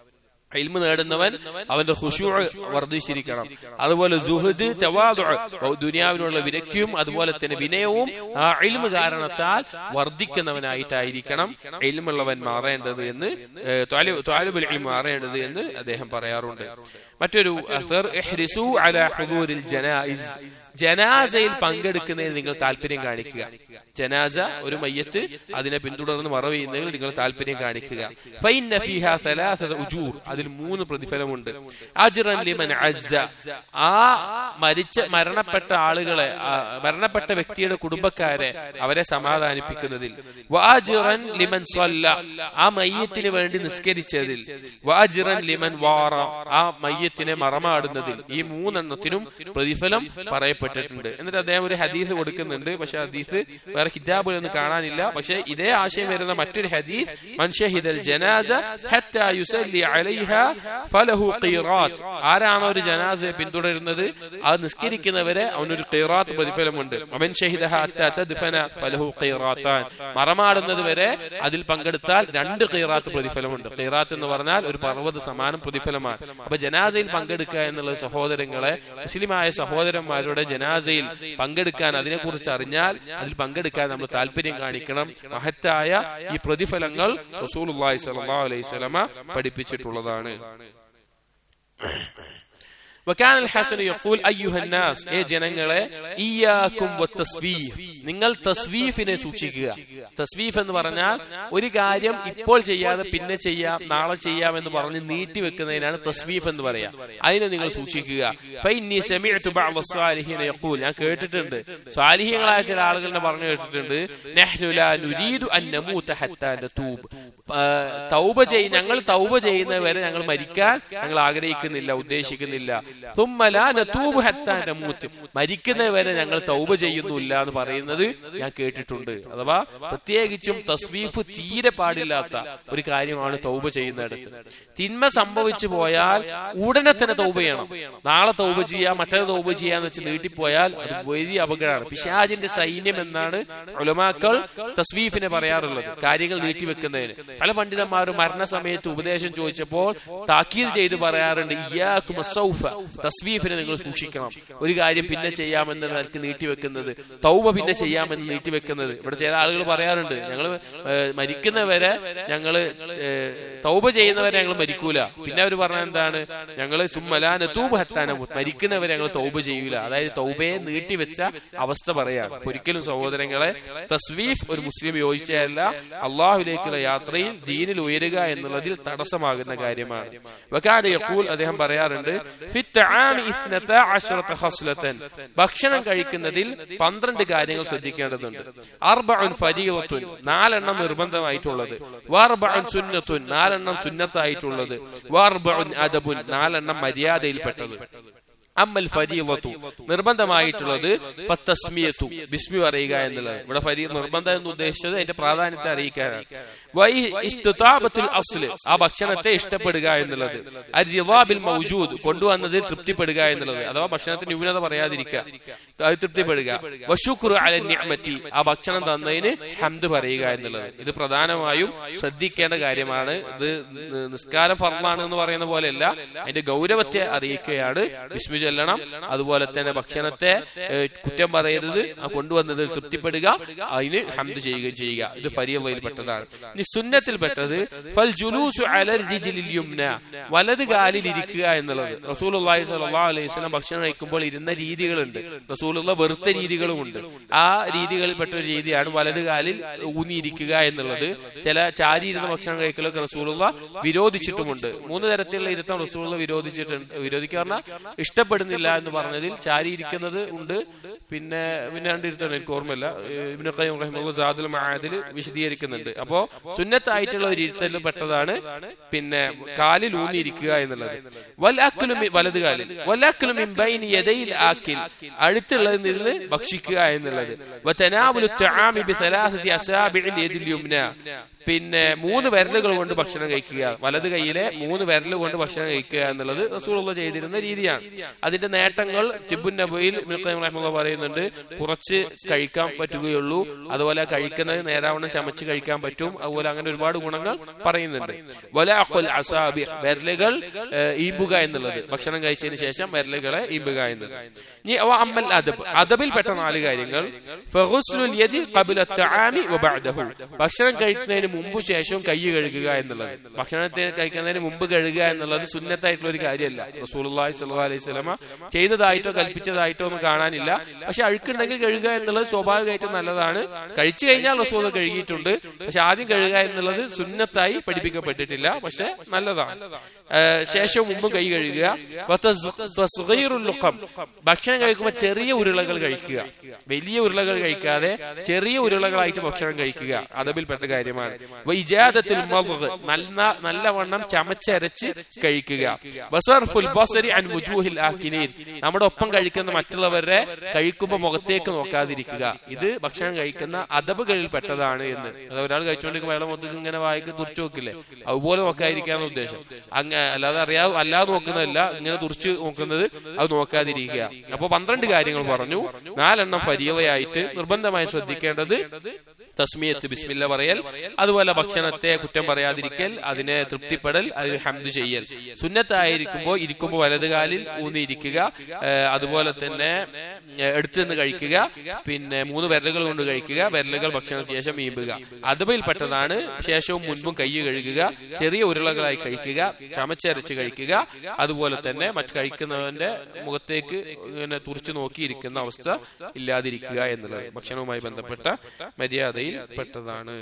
ഇൽമ നേടുന്നവൻ അവന്റെ ഖുശൂ വർദ്ധിച്ചിരിക്കണം അതുപോലെ സുഹദ് തവാദു ദുനിയാവിനുള്ള വിരക്തിയും അതുപോലെ തന്നെ വിനയവും ആ ഇൽമ കാരണത്താൽ വർദ്ധിക്കുന്നവനായിട്ടായിരിക്കണം ഇൽമുള്ളവൻ മാറേണ്ടത് എന്ന് ഏഹ്, ത്വാലിബ് ത്വാലിബുൽ ഇൽമ് മാറേണ്ടത് എന്ന് അദ്ദേഹം പറയാറുണ്ട് മറ്റൊരു അസർ ഇഹ്രിസു അലാ ഹുദൂരിൽ ജനായിസ് ജനാസയിൽ പങ്കെടുക്കുന്നതിന് നിങ്ങൾ താല്പര്യം കാണിക്കുക ജനാസ ഒരു മയ്യത്ത് അതിനെ പിന്തുടർന്ന് മറവ് ചെയ്യുന്നതിൽ നിങ്ങൾ താല്പര്യം കാണിക്കുക ഫൈന്ന ഫീഹ സലാസത ഉജൂർ അതിൽ മൂന്ന് പ്രതിഫലമുണ്ട് അജ്റൻ ലിമൻ അസ്സ ആ മരിച്ച മരണപ്പെട്ട ആളുകളെ ആ മരണപ്പെട്ട വ്യക്തിയുടെ കുടുംബക്കാരെ അവരെ സമാധാനിപ്പിക്കുന്നതിൽ വാജിറൻ ലിമൻ സ്വല്ല ആ മയ്യത്തിന് വേണ്ടി നിസ്കരിച്ചതിൽ വാജിറൻ ലിമൻ വാറ ആ മയ്യത്തിനെ മറമാടുന്നതിൽ ഈ മൂന്നെണ്ണത്തിനും പ്രതിഫലം പറയപ്പെട്ടിട്ടുണ്ട് എന്നിട്ട് അദ്ദേഹം ഒരു ഹദീസ് കൊടുക്കുന്നുണ്ട് പക്ഷെ ഹദീസ് വേറെ കിതാബുകളൊന്നും കാണാനില്ല പക്ഷെ ഇതേ ആശയം വരുന്ന മറ്റൊരു ഹദീസ് മൻഷഹിദൽ ജനാസ ഹത്താ യുസല്ലി അലൈഹ ഫലഹു ഖീറാത്ത് ആരാണോ ഒരു ജനാസയെ പിന്തുടരുന്നത് അത് നിസ്കരിക്കുന്നവരെ അവനൊരു ഖീറാത്ത് പ്രതിഫലമുണ്ട് അവൻ ഷഹിദഹ ഹത്താ തദ്ഫന ഫലഹു ഖീറാത്താൻ മറമാടുന്നത് വരെ അതിൽ പങ്കെടുത്താൽ രണ്ട് ഖീറാത്ത് പ്രതിഫലമുണ്ട് ഖീറാത്ത് എന്ന് പറഞ്ഞാൽ ഒരു പർവ്വത സമാനം പ്രതിഫലമാണ് അപ്പൊ ജനാസയിൽ പങ്കെടുക്കുക എന്നുള്ള സഹോദരങ്ങളെ മുസ്ലിമായ സഹോദരന്മാരുടെ ജനാസയിൽ പങ്കെടുക്കാൻ അതിനെക്കുറിച്ച് അറിഞ്ഞാൽ അതിൽ പങ്കെടുക്കാൻ നമ്മൾ താല്പര്യം കാണിക്കണം മഹത്തായ ഈ പ്രതിഫലങ്ങൾ റസൂലുള്ളാഹി സ്വല്ലല്ലാഹു അലൈഹി വസല്ലമ പഠിപ്പിച്ചിട്ടുള്ളതാണ് وكان الحسن يقول أيها الناس ഏ ജനങ്ങളെ ഇയ്യാക്കും വത്തസ്വീഫ് നിങ്ങൾ തസ്വീഫിനെ സൂക്ഷിക്കുക തസ്വീഫ് എന്ന് പറഞ്ഞാൽ ഒരു കാര്യം ഇപ്പോൾ ചെയ്യാതെ പിന്നെ ചെയ്യാം നാളെ ചെയ്യാം എന്ന് പറഞ്ഞ് നീട്ടി വെക്കുന്നതിനാണ് തസ്വീഫ് എന്ന് പറയാ അതിനെ നിങ്ങൾ സൂക്ഷിക്കുക ഫൈന്നി സമിഅ്തു ബഅദ സ്വാലിഹീന യഖൂൽ ഞാൻ കേട്ടിട്ടുണ്ട് സ്വാലിഹീങ്ങളായ ചില ആളുകളെ പറഞ്ഞു കേട്ടിട്ടുണ്ട് നഹ്നു ലാ നുരീദു അൻ നമൂത ഹത്താ നതൂബ് ആ, തൗബ ചെയ് ഞങ്ങൾ തൗബ ചെയ്യുന്നവരെ ഞങ്ങൾ മരിക്കാൻ ഞങ്ങൾ ആഗ്രഹിക്കുന്നില്ല ഉദ്ദേശിക്കുന്നില്ല ثم لا نتوب حتى نموت മരിക്കുന്നവരെ ഞങ്ങൾ തൗബ ചെയ്യുന്നില്ല എന്ന് പറയുന്നത് ഞാൻ കേട്ടിട്ടുണ്ട് അഥവാ പ്രത്യേകിച്ചും തസ്വീഫ് തീരെ പാടില്ലാത്ത ഒരു കാര്യമാണ് തൗബ ചെയ്യുന്നിടത്ത് തിന്മ സംഭവിച്ചു പോയാൽ ഉടനെ തന്നെ തൗബ ചെയ്യണം നാളെ തൗബ ചെയ്യാം മറ്റേ തൗബ ചെയ്യാന്ന് വെച്ച് നീട്ടിപ്പോയാൽ അത് വലിയ അപകടമാണ് പിശാജിന്റെ സൈന്യം എന്നാണ് ഉലമാക്കൾ തസ്വീഫിനെ പറയാറുള്ളത് കാര്യങ്ങൾ നീട്ടിവെക്കുന്നതിന് പല പണ്ഡിതന്മാരും മരണസമയത്ത് ഉപദേശം ചോദിച്ചപ്പോൾ താക്കീത് ചെയ്ത് പറയാറുണ്ട് ഇയ്യാക്കും അസ്സൗഫ തസ്വീഫിനെ നിങ്ങൾ സൂക്ഷിക്കണം ഒരു കാര്യം പിന്നെ ചെയ്യാമെന്ന് നിലക്ക് നീട്ടിവെക്കുന്നത് തൗബ പിന്നെ ചെയ്യാമെന്ന് നീട്ടിവെക്കുന്നത് ഇവിടെ ചില ആളുകൾ പറയാറുണ്ട് ഞങ്ങൾ മരിക്കുന്നവരെ ഞങ്ങള് ഏഹ്, തൗബ ചെയ്യുന്നവരെ ഞങ്ങൾ മരിക്കൂല പിന്നെ അവർ പറഞ്ഞ എന്താണ് ഞങ്ങള് സുമ്മലാന തൂബ് ഹത്താന മരിക്കുന്നവരെ ഞങ്ങൾ തൗബ ചെയ്യൂല അതായത് തൗബയെ നീട്ടിവെച്ച അവസ്ഥ പറയാം ഒരിക്കലും സഹോദരങ്ങളെ തസ്വീഫ് ഒരു മുസ്ലിം യോജിച്ചതല്ല അള്ളാഹുലേക്കുള്ള യാത്രയിൽ ദീനിൽ ഉയരുക എന്നുള്ളതിൽ തടസ്സമാകുന്ന കാര്യമാണ് വകാല യഖൂൽ അദ്ദേഹം പറയാറുണ്ട് "ഫി തആമി ഇത്നത അശറത ഖസ്ലതൻ." ഭക്ഷണം കഴിക്കുന്നതിൽ പന്ത്രണ്ട് കാര്യങ്ങൾ ശ്രദ്ധിക്കേണ്ടതുണ്ട് അർബഉൻ ഫരീളത്തുൻ നാലെണ്ണം നിർബന്ധമായിട്ടുള്ളത് വാർബഉൻ സുന്നത്തുൻ നാലെണ്ണം സുന്നത്തായിട്ടുള്ളത് വാർബഉൻ അദബുൻ നാലെണ്ണം മര്യാദയിൽപ്പെട്ടത് അമ്മൽ ഫരീളത്തു നിർബന്ധമായിട്ടുള്ളത് ഫത്തസ്മിയത്തു ബിസ്മി പറയുക എന്നുള്ളത് ഇവിടെ ഫരീ നിർബന്ധം എന്ന് ഉദ്ദേശിച്ചത് അതിന്റെ പ്രാധാന്യത്തെ അറിയിക്കാനാണ് വൈ ഇസ്തുതാബത്തുൽ അസ്ല് ആ ഭക്ഷണത്തെ ഇഷ്ടപ്പെടുക എന്നുള്ളത് അരിവാബിൽ മൗജൂദ് കൊണ്ടുവന്നതിൽ തൃപ്തിപ്പെടുക എന്നുള്ളത് അഥവാ ഭക്ഷണത്തിന് ന്യൂനത പറയാതിരിക്കുക അത് തൃപ്തിപ്പെടുക വശുക്രു അല നിഅമത്തി ആ ഭക്ഷണം തന്നതിന് ഹംദ് പറയുക എന്നുള്ളത് ഇത് പ്രധാനമായും ശ്രദ്ധിക്കേണ്ട കാര്യമാണ് ഇത് നി- നിസ്കാരം ഫർമാണ് എന്ന് പറയുന്ന പോലെയല്ല അതിന്റെ ഗൗരവത്തെ അറിയിക്കുകയാണ് വിസ്മി ചൊല്ലണം അതുപോലെ തന്നെ ഭക്ഷണത്തെ ഏഹ്, കുറ്റം പറയരുത് ആ കൊണ്ടുവന്നതിൽ തൃപ്തിപ്പെടുക അതിന് ഹംദ് ചെയ്യുകയും ചെയ്യുക ഇത് ഫരിയവയിൽപ്പെട്ടതാണ് ഇനി സുന്നത്തിൽപ്പെട്ടത് ഫൽ ജുലൂസു അലർ റിജ്ലിൽ യുംന വലത് കാലിൽ ഇരിക്കുക എന്നുള്ളത് റസൂലുള്ളാഹി സ്വല്ലല്ലാഹു അലൈഹി വസല്ലം ഭക്ഷണം കഴിക്കുമ്പോൾ ഇരുന്ന രീതികളുണ്ട് റസൂലുള്ള വെറുത്ത രീതികളുമുണ്ട് ആ രീതികളിൽപ്പെട്ട ഒരു രീതിയാണ് വലത് കാലിൽ ഊന്നിയിരിക്കുക എന്നുള്ളത് ചില ചാരിയിരുന്ന ഭക്ഷണം കഴിക്കലൊക്കെ റസൂലുള്ള വിരോധിച്ചിട്ടുമുണ്ട് മൂന്ന് തരത്തിലുള്ള ഇരുത്തം റസൂലുള്ള വിരോധിച്ചിട്ടുണ്ട് വിരോധിക്കുക പറഞ്ഞാൽ ഇഷ്ടപ്പെടുന്നില്ല എന്ന് പറഞ്ഞതിൽ ചാരി ഇരിക്കുന്നത് ഉണ്ട് പിന്നെ പിന്നെ രണ്ട് ഇരുത്തം എനിക്ക് ഓർമ്മയില്ല ഇബ്നു ഖയ്യിം റഹിമഹുല്ലാഹ് സാദുൽ മആദിൽ വിശദീകരിക്കുന്നുണ്ട് അപ്പോ സുന്നത്തായിട്ടുള്ള ഒരു ഇരുത്തലിൽ പെട്ടതാണ് പിന്നെ കാലിൽ ഊന്നിയിരിക്കുക എന്നുള്ളത് വൽ അക്ലു മി- വലത് കാലിൽ വൽ അക്ലു മിൻ ബൈനി യദൈൽ ആക്കിൽ അടുത്തുള്ളതിൽ നിന്ന് ഭക്ഷിക്കുക എന്നുള്ളത് വതനാവുലു തആമി ബിസലാസതി അസാബിഇൽ യദിൽ യുംന പിന്നെ മൂന്ന് വിരലുകൾ കൊണ്ട് ഭക്ഷണം കഴിക്കുക വലത് കൈയിലെ മൂന്ന് വിരൽ കൊണ്ട് ഭക്ഷണം കഴിക്കുക എന്നുള്ളത് റസൂലുള്ള ചെയ്തിരുന്ന രീതിയാണ് അതിന്റെ നേട്ടങ്ങൾ തിബുൻ നബയിൽ റഹ്മുള്ള പറയുന്നുണ്ട് കുറച്ച് കഴിക്കാൻ പറ്റുകയുള്ളൂ അതുപോലെ കഴിക്കുന്നത് നേരാവണ്ണം ചമച്ച് കഴിക്കാൻ പറ്റും അതുപോലെ അങ്ങനെ ഒരുപാട് ഗുണങ്ങൾ പറയുന്നുണ്ട് വല അഖുൽ അസാബി വിരലുകൾ ഏഹ്, ഈമ്പുക എന്നുള്ളത് ഭക്ഷണം കഴിച്ചതിന് ശേഷം വിരലുകളെ ഈമ്പുക എന്നത് ഇനി അവ അമ്മൽ അദബ് അദബിൽപ്പെട്ട നാല് കാര്യങ്ങൾ ഫഗുസ്ലുൽ യദി ഖബ്ല തആമി വബഅദഹു ഭക്ഷണം കഴിക്കുന്നതിന് മുമ്പ് ശേഷവും കൈ കഴുകുക എന്നുള്ളത് ഭക്ഷണത്തെ കഴിക്കുന്നതിന് മുമ്പ് കഴുകുക എന്നുള്ളത് സുന്നത്തായിട്ടുള്ള ഒരു കാര്യമല്ല റസൂലുള്ളാഹി സ്വല്ലല്ലാഹു അലൈഹി വസല്ലമ ചെയ്തതായിട്ടോ കൽപ്പിച്ചതായിട്ടോ ഒന്നും കാണാനില്ല പക്ഷെ അഴുക്കുണ്ടെങ്കിൽ കഴുകുക എന്നുള്ളത് സ്വാഭാവികമായിട്ടും നല്ലതാണ് കഴിച്ചു കഴിഞ്ഞാൽ റസൂൽ കഴുകിയിട്ടുണ്ട് പക്ഷെ ആദ്യം കഴുകുക എന്നുള്ളത് സുന്നത്തായി പഠിപ്പിക്കപ്പെട്ടിട്ടില്ല പക്ഷെ നല്ലതാണ് ഏഹ് ശേഷവും മുമ്പ് കൈ കഴുകുക വതസ്- തസ്ഗീറുൽ ലുഖം. ഭക്ഷണം കഴിക്കുമ്പോൾ ചെറിയ ഉരുളകൾ കഴിക്കുക വലിയ ഉരുളകൾ കഴിക്കാതെ ചെറിയ ഉരുളകളായിട്ട് ഭക്ഷണം കഴിക്കുക അതബിൽപ്പെട്ട കാര്യമാണ് വൈജാദത്തുൽ മദ്ഗ്. നല്ല നല്ലവണ്ണം ചമച്ചരച്ച് കഴിക്കുക വസർഫുൽ ബസരി അൻ വുജൂഹിൽ ആക്കിലീൻ നമ്മുടെ ഒപ്പം കഴിക്കുന്ന മറ്റുള്ളവരെ കഴിക്കുമ്പോൾ മുഖത്തേക്ക് നോക്കാതിരിക്കുക ഇത് ഭക്ഷണം കഴിക്കുന്ന അതബുകളിൽ പെട്ടതാണ് എന്ന് അത് ഒരാൾ കഴിച്ചുകൊണ്ടിരിക്കുമ്പോൾ അയാളെ മുഖത്തേക്ക് ഇങ്ങനെ വായിക്ക് തുറച്ചു നോക്കില്ലേ അതുപോലെ നോക്കാതിരിക്കാന്ന് ഉദ്ദേശം അങ്ങ അല്ലാതെ അറിയാതെ അല്ലാതെ നോക്കുന്നതല്ല ഇങ്ങനെ തുറച്ചു നോക്കുന്നത് അത് നോക്കാതിരിക്കുക അപ്പൊ പന്ത്രണ്ട് കാര്യങ്ങൾ പറഞ്ഞു നാലെണ്ണം ഫരീവയായിട്ട് നിർബന്ധമായി ശ്രദ്ധിക്കേണ്ടത് തസ്മിയത്ത് ബിസ്മില്ല പറയൽ അതുപോലെ ഭക്ഷണത്തെ കുറ്റം പറയാതിരിക്കൽ അതിനെ തൃപ്തിപ്പെടൽ അതിന് ഹംദ് ചെയ്യൽ സുന്നത്തായിരിക്കുമ്പോൾ ഇരിക്കുമ്പോൾ വലതുകാലിൽ ഊന്നിയിരിക്കുക ഏഹ് അതുപോലെ തന്നെ ഏഹ് എടുത്തു നിന്ന് കഴിക്കുക പിന്നെ മൂന്ന് വിരലുകൾ കൊണ്ട് കഴിക്കുക വിരലുകൾ ഭക്ഷണത്തിന് ശേഷം വീമ്പുക അതുബയിൽപ്പെട്ടതാണ് ശേഷവും മുൻപും കൈ കഴുകുക ചെറിയ ഉരുളകളായി കഴിക്കുക ചമച്ചരച്ച് കഴിക്കുക അതുപോലെ തന്നെ മറ്റ് കഴിക്കുന്നവന്റെ മുഖത്തേക്ക് ഇങ്ങനെ തുറച്ചു നോക്കിയിരിക്കുന്ന അവസ്ഥ ഇല്ലാതിരിക്കുക എന്നുള്ളത് ഭക്ഷണവുമായി ബന്ധപ്പെട്ട മര്യാദയിൽ പെട്ടതാണ്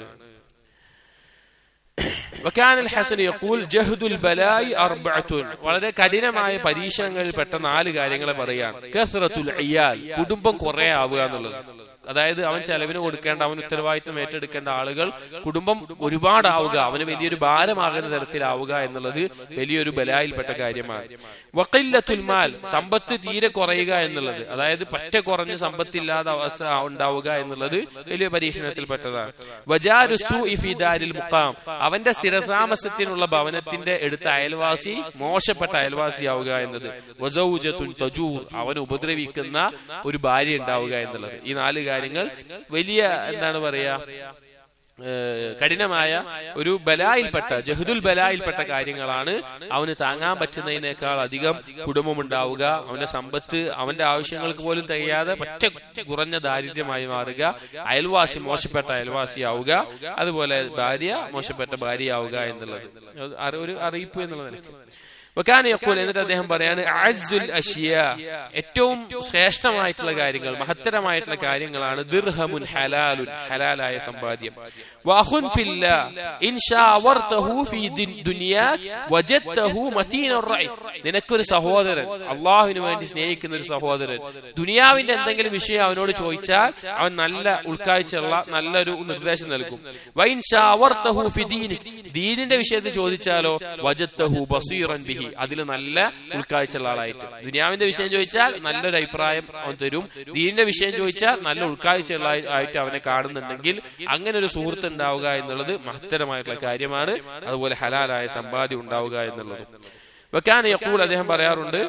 وكان الحسن يقول جهد البلاء أربعة വളരെ കഠിനമായ പരീക്ഷണങ്ങളിൽ പെട്ട നാല് കാര്യങ്ങളെ പറയാൻ കസറത്തുൽ അയ്യാൽ കുടുംബം കുറെ ആവുക എന്നുള്ളത് അതായത് അവൻ ചെലവിന് കൊടുക്കേണ്ട അവൻ ഉത്തരവാദിത്വം ഏറ്റെടുക്കേണ്ട ആളുകൾ കുടുംബം ഒരുപാടാവുക അവന് വലിയൊരു ഭാരമാകുന്ന തരത്തിലാവുക എന്നുള്ളത് വലിയൊരു ബലായിൽപ്പെട്ട കാര്യമാണ് വക്കില്ലത്തുൽ മാൽ സമ്പത്ത് തീരെ കുറയുക എന്നുള്ളത് അതായത് പറ്റ കുറഞ്ഞ് സമ്പത്തില്ലാത്ത അവസ്ഥ ഉണ്ടാവുക എന്നുള്ളത് വലിയ പരീക്ഷണത്തിൽപ്പെട്ടതാണ് വജാരുസു ഇഫിദാരിൽ മുക്കാം അവന്റെ സ്ഥിരതാമസത്തിനുള്ള ഭവനത്തിന്റെ എടുത്ത അയൽവാസി മോശപ്പെട്ട അയൽവാസിയാവുക എന്നത് വസൗജത്തുൻ തജൂർ അവൻ ഉപദ്രവിക്കുന്ന ഒരു ഭാര്യ ഉണ്ടാവുക എന്നുള്ളത് ഈ നാല് കാര്യങ്ങൾ വലിയ എന്താണ് പറയാ ഏഹ് കഠിനമായ ഒരു ബലായിൽപ്പെട്ട ജഹദുൽ ബലായിൽപ്പെട്ട കാര്യങ്ങളാണ് അവന് താങ്ങാൻ പറ്റുന്നതിനേക്കാൾ അധികം കുടുംബമുണ്ടാവുക അവന്റെ സമ്പത്ത് അവന്റെ ആവശ്യങ്ങൾക്ക് പോലും തികയാതെ പറ്റ കുറഞ്ഞ ദാരിദ്ര്യമായി മാറുക അയൽവാസി മോശപ്പെട്ട അയൽവാസിയാവുക അതുപോലെ ഭാര്യ മോശപ്പെട്ട ഭാര്യയാവുക എന്നുള്ളത് അത് അറി- ഒരു അറിയിപ്പ് എന്നുള്ള നിലയ്ക്ക് വക്കാന യഖൂൽ എന്നിട്ട് അദ്ദേഹം പറയാണ് അഅസ്സുൽ അഷിയ ഏറ്റവും ശ്രേഷ്ഠമായിട്ടുള്ള കാര്യങ്ങൾ മഹത്തരമായിട്ടുള്ള കാര്യങ്ങളാണ് ദിർഹമുൻ ഹലാലുൻ ഹലാലായ സമ്പാദ്യം വഅഖുൻ ഫില്ലാ ഇൻ ശാവർതഹു ഫീ ദിൻ- ദുനിയാക് വജദ്തഹു മതീനർ റഅയ് നിനക്കൊരു സഹോദരൻ അള്ളാഹുവിന് വേണ്ടി സ്നേഹിക്കുന്ന ഒരു സഹോദരൻ ദുനിയാവിന്റെ എന്തെങ്കിലും വിഷയം അവനോട് ചോദിച്ചാൽ അവൻ നല്ല ഉൾക്കാഴ്ചയുള്ള നല്ലൊരു നിർദ്ദേശം നൽകും വൈൻ ശാവർതഹു ഫി ദീനിക് ദീനിന്റെ വിഷയത്തിൽ ചോദിച്ചാലോ വജത്തഹു ബസീറൻ ബിഹി അതിൽ നല്ല ഉൾക്കാഴ്ചയുള്ള ആളായിട്ട് ദുനിയാവിന്റെ വിഷയം ചോദിച്ചാൽ നല്ലൊരു അഭിപ്രായം അവൻ തരും ദീനിന്റെ വിഷയം ചോദിച്ചാൽ നല്ല ഉൾക്കാഴ്ചയുള്ള ആയിട്ട് അവനെ കാണുന്നുണ്ടെങ്കിൽ അങ്ങനെ ഒരു സുഹൃത്ത് ഉണ്ടാവുക എന്നുള്ളത് മഹത്തരമായിട്ടുള്ള കാര്യമാണ് അതുപോലെ ഹലാലായ സമ്പാദ്യം ഉണ്ടാവുക എന്നുള്ളത് വെക്കാൻ യക്കൂൽ അദ്ദേഹം പറയാറുണ്ട്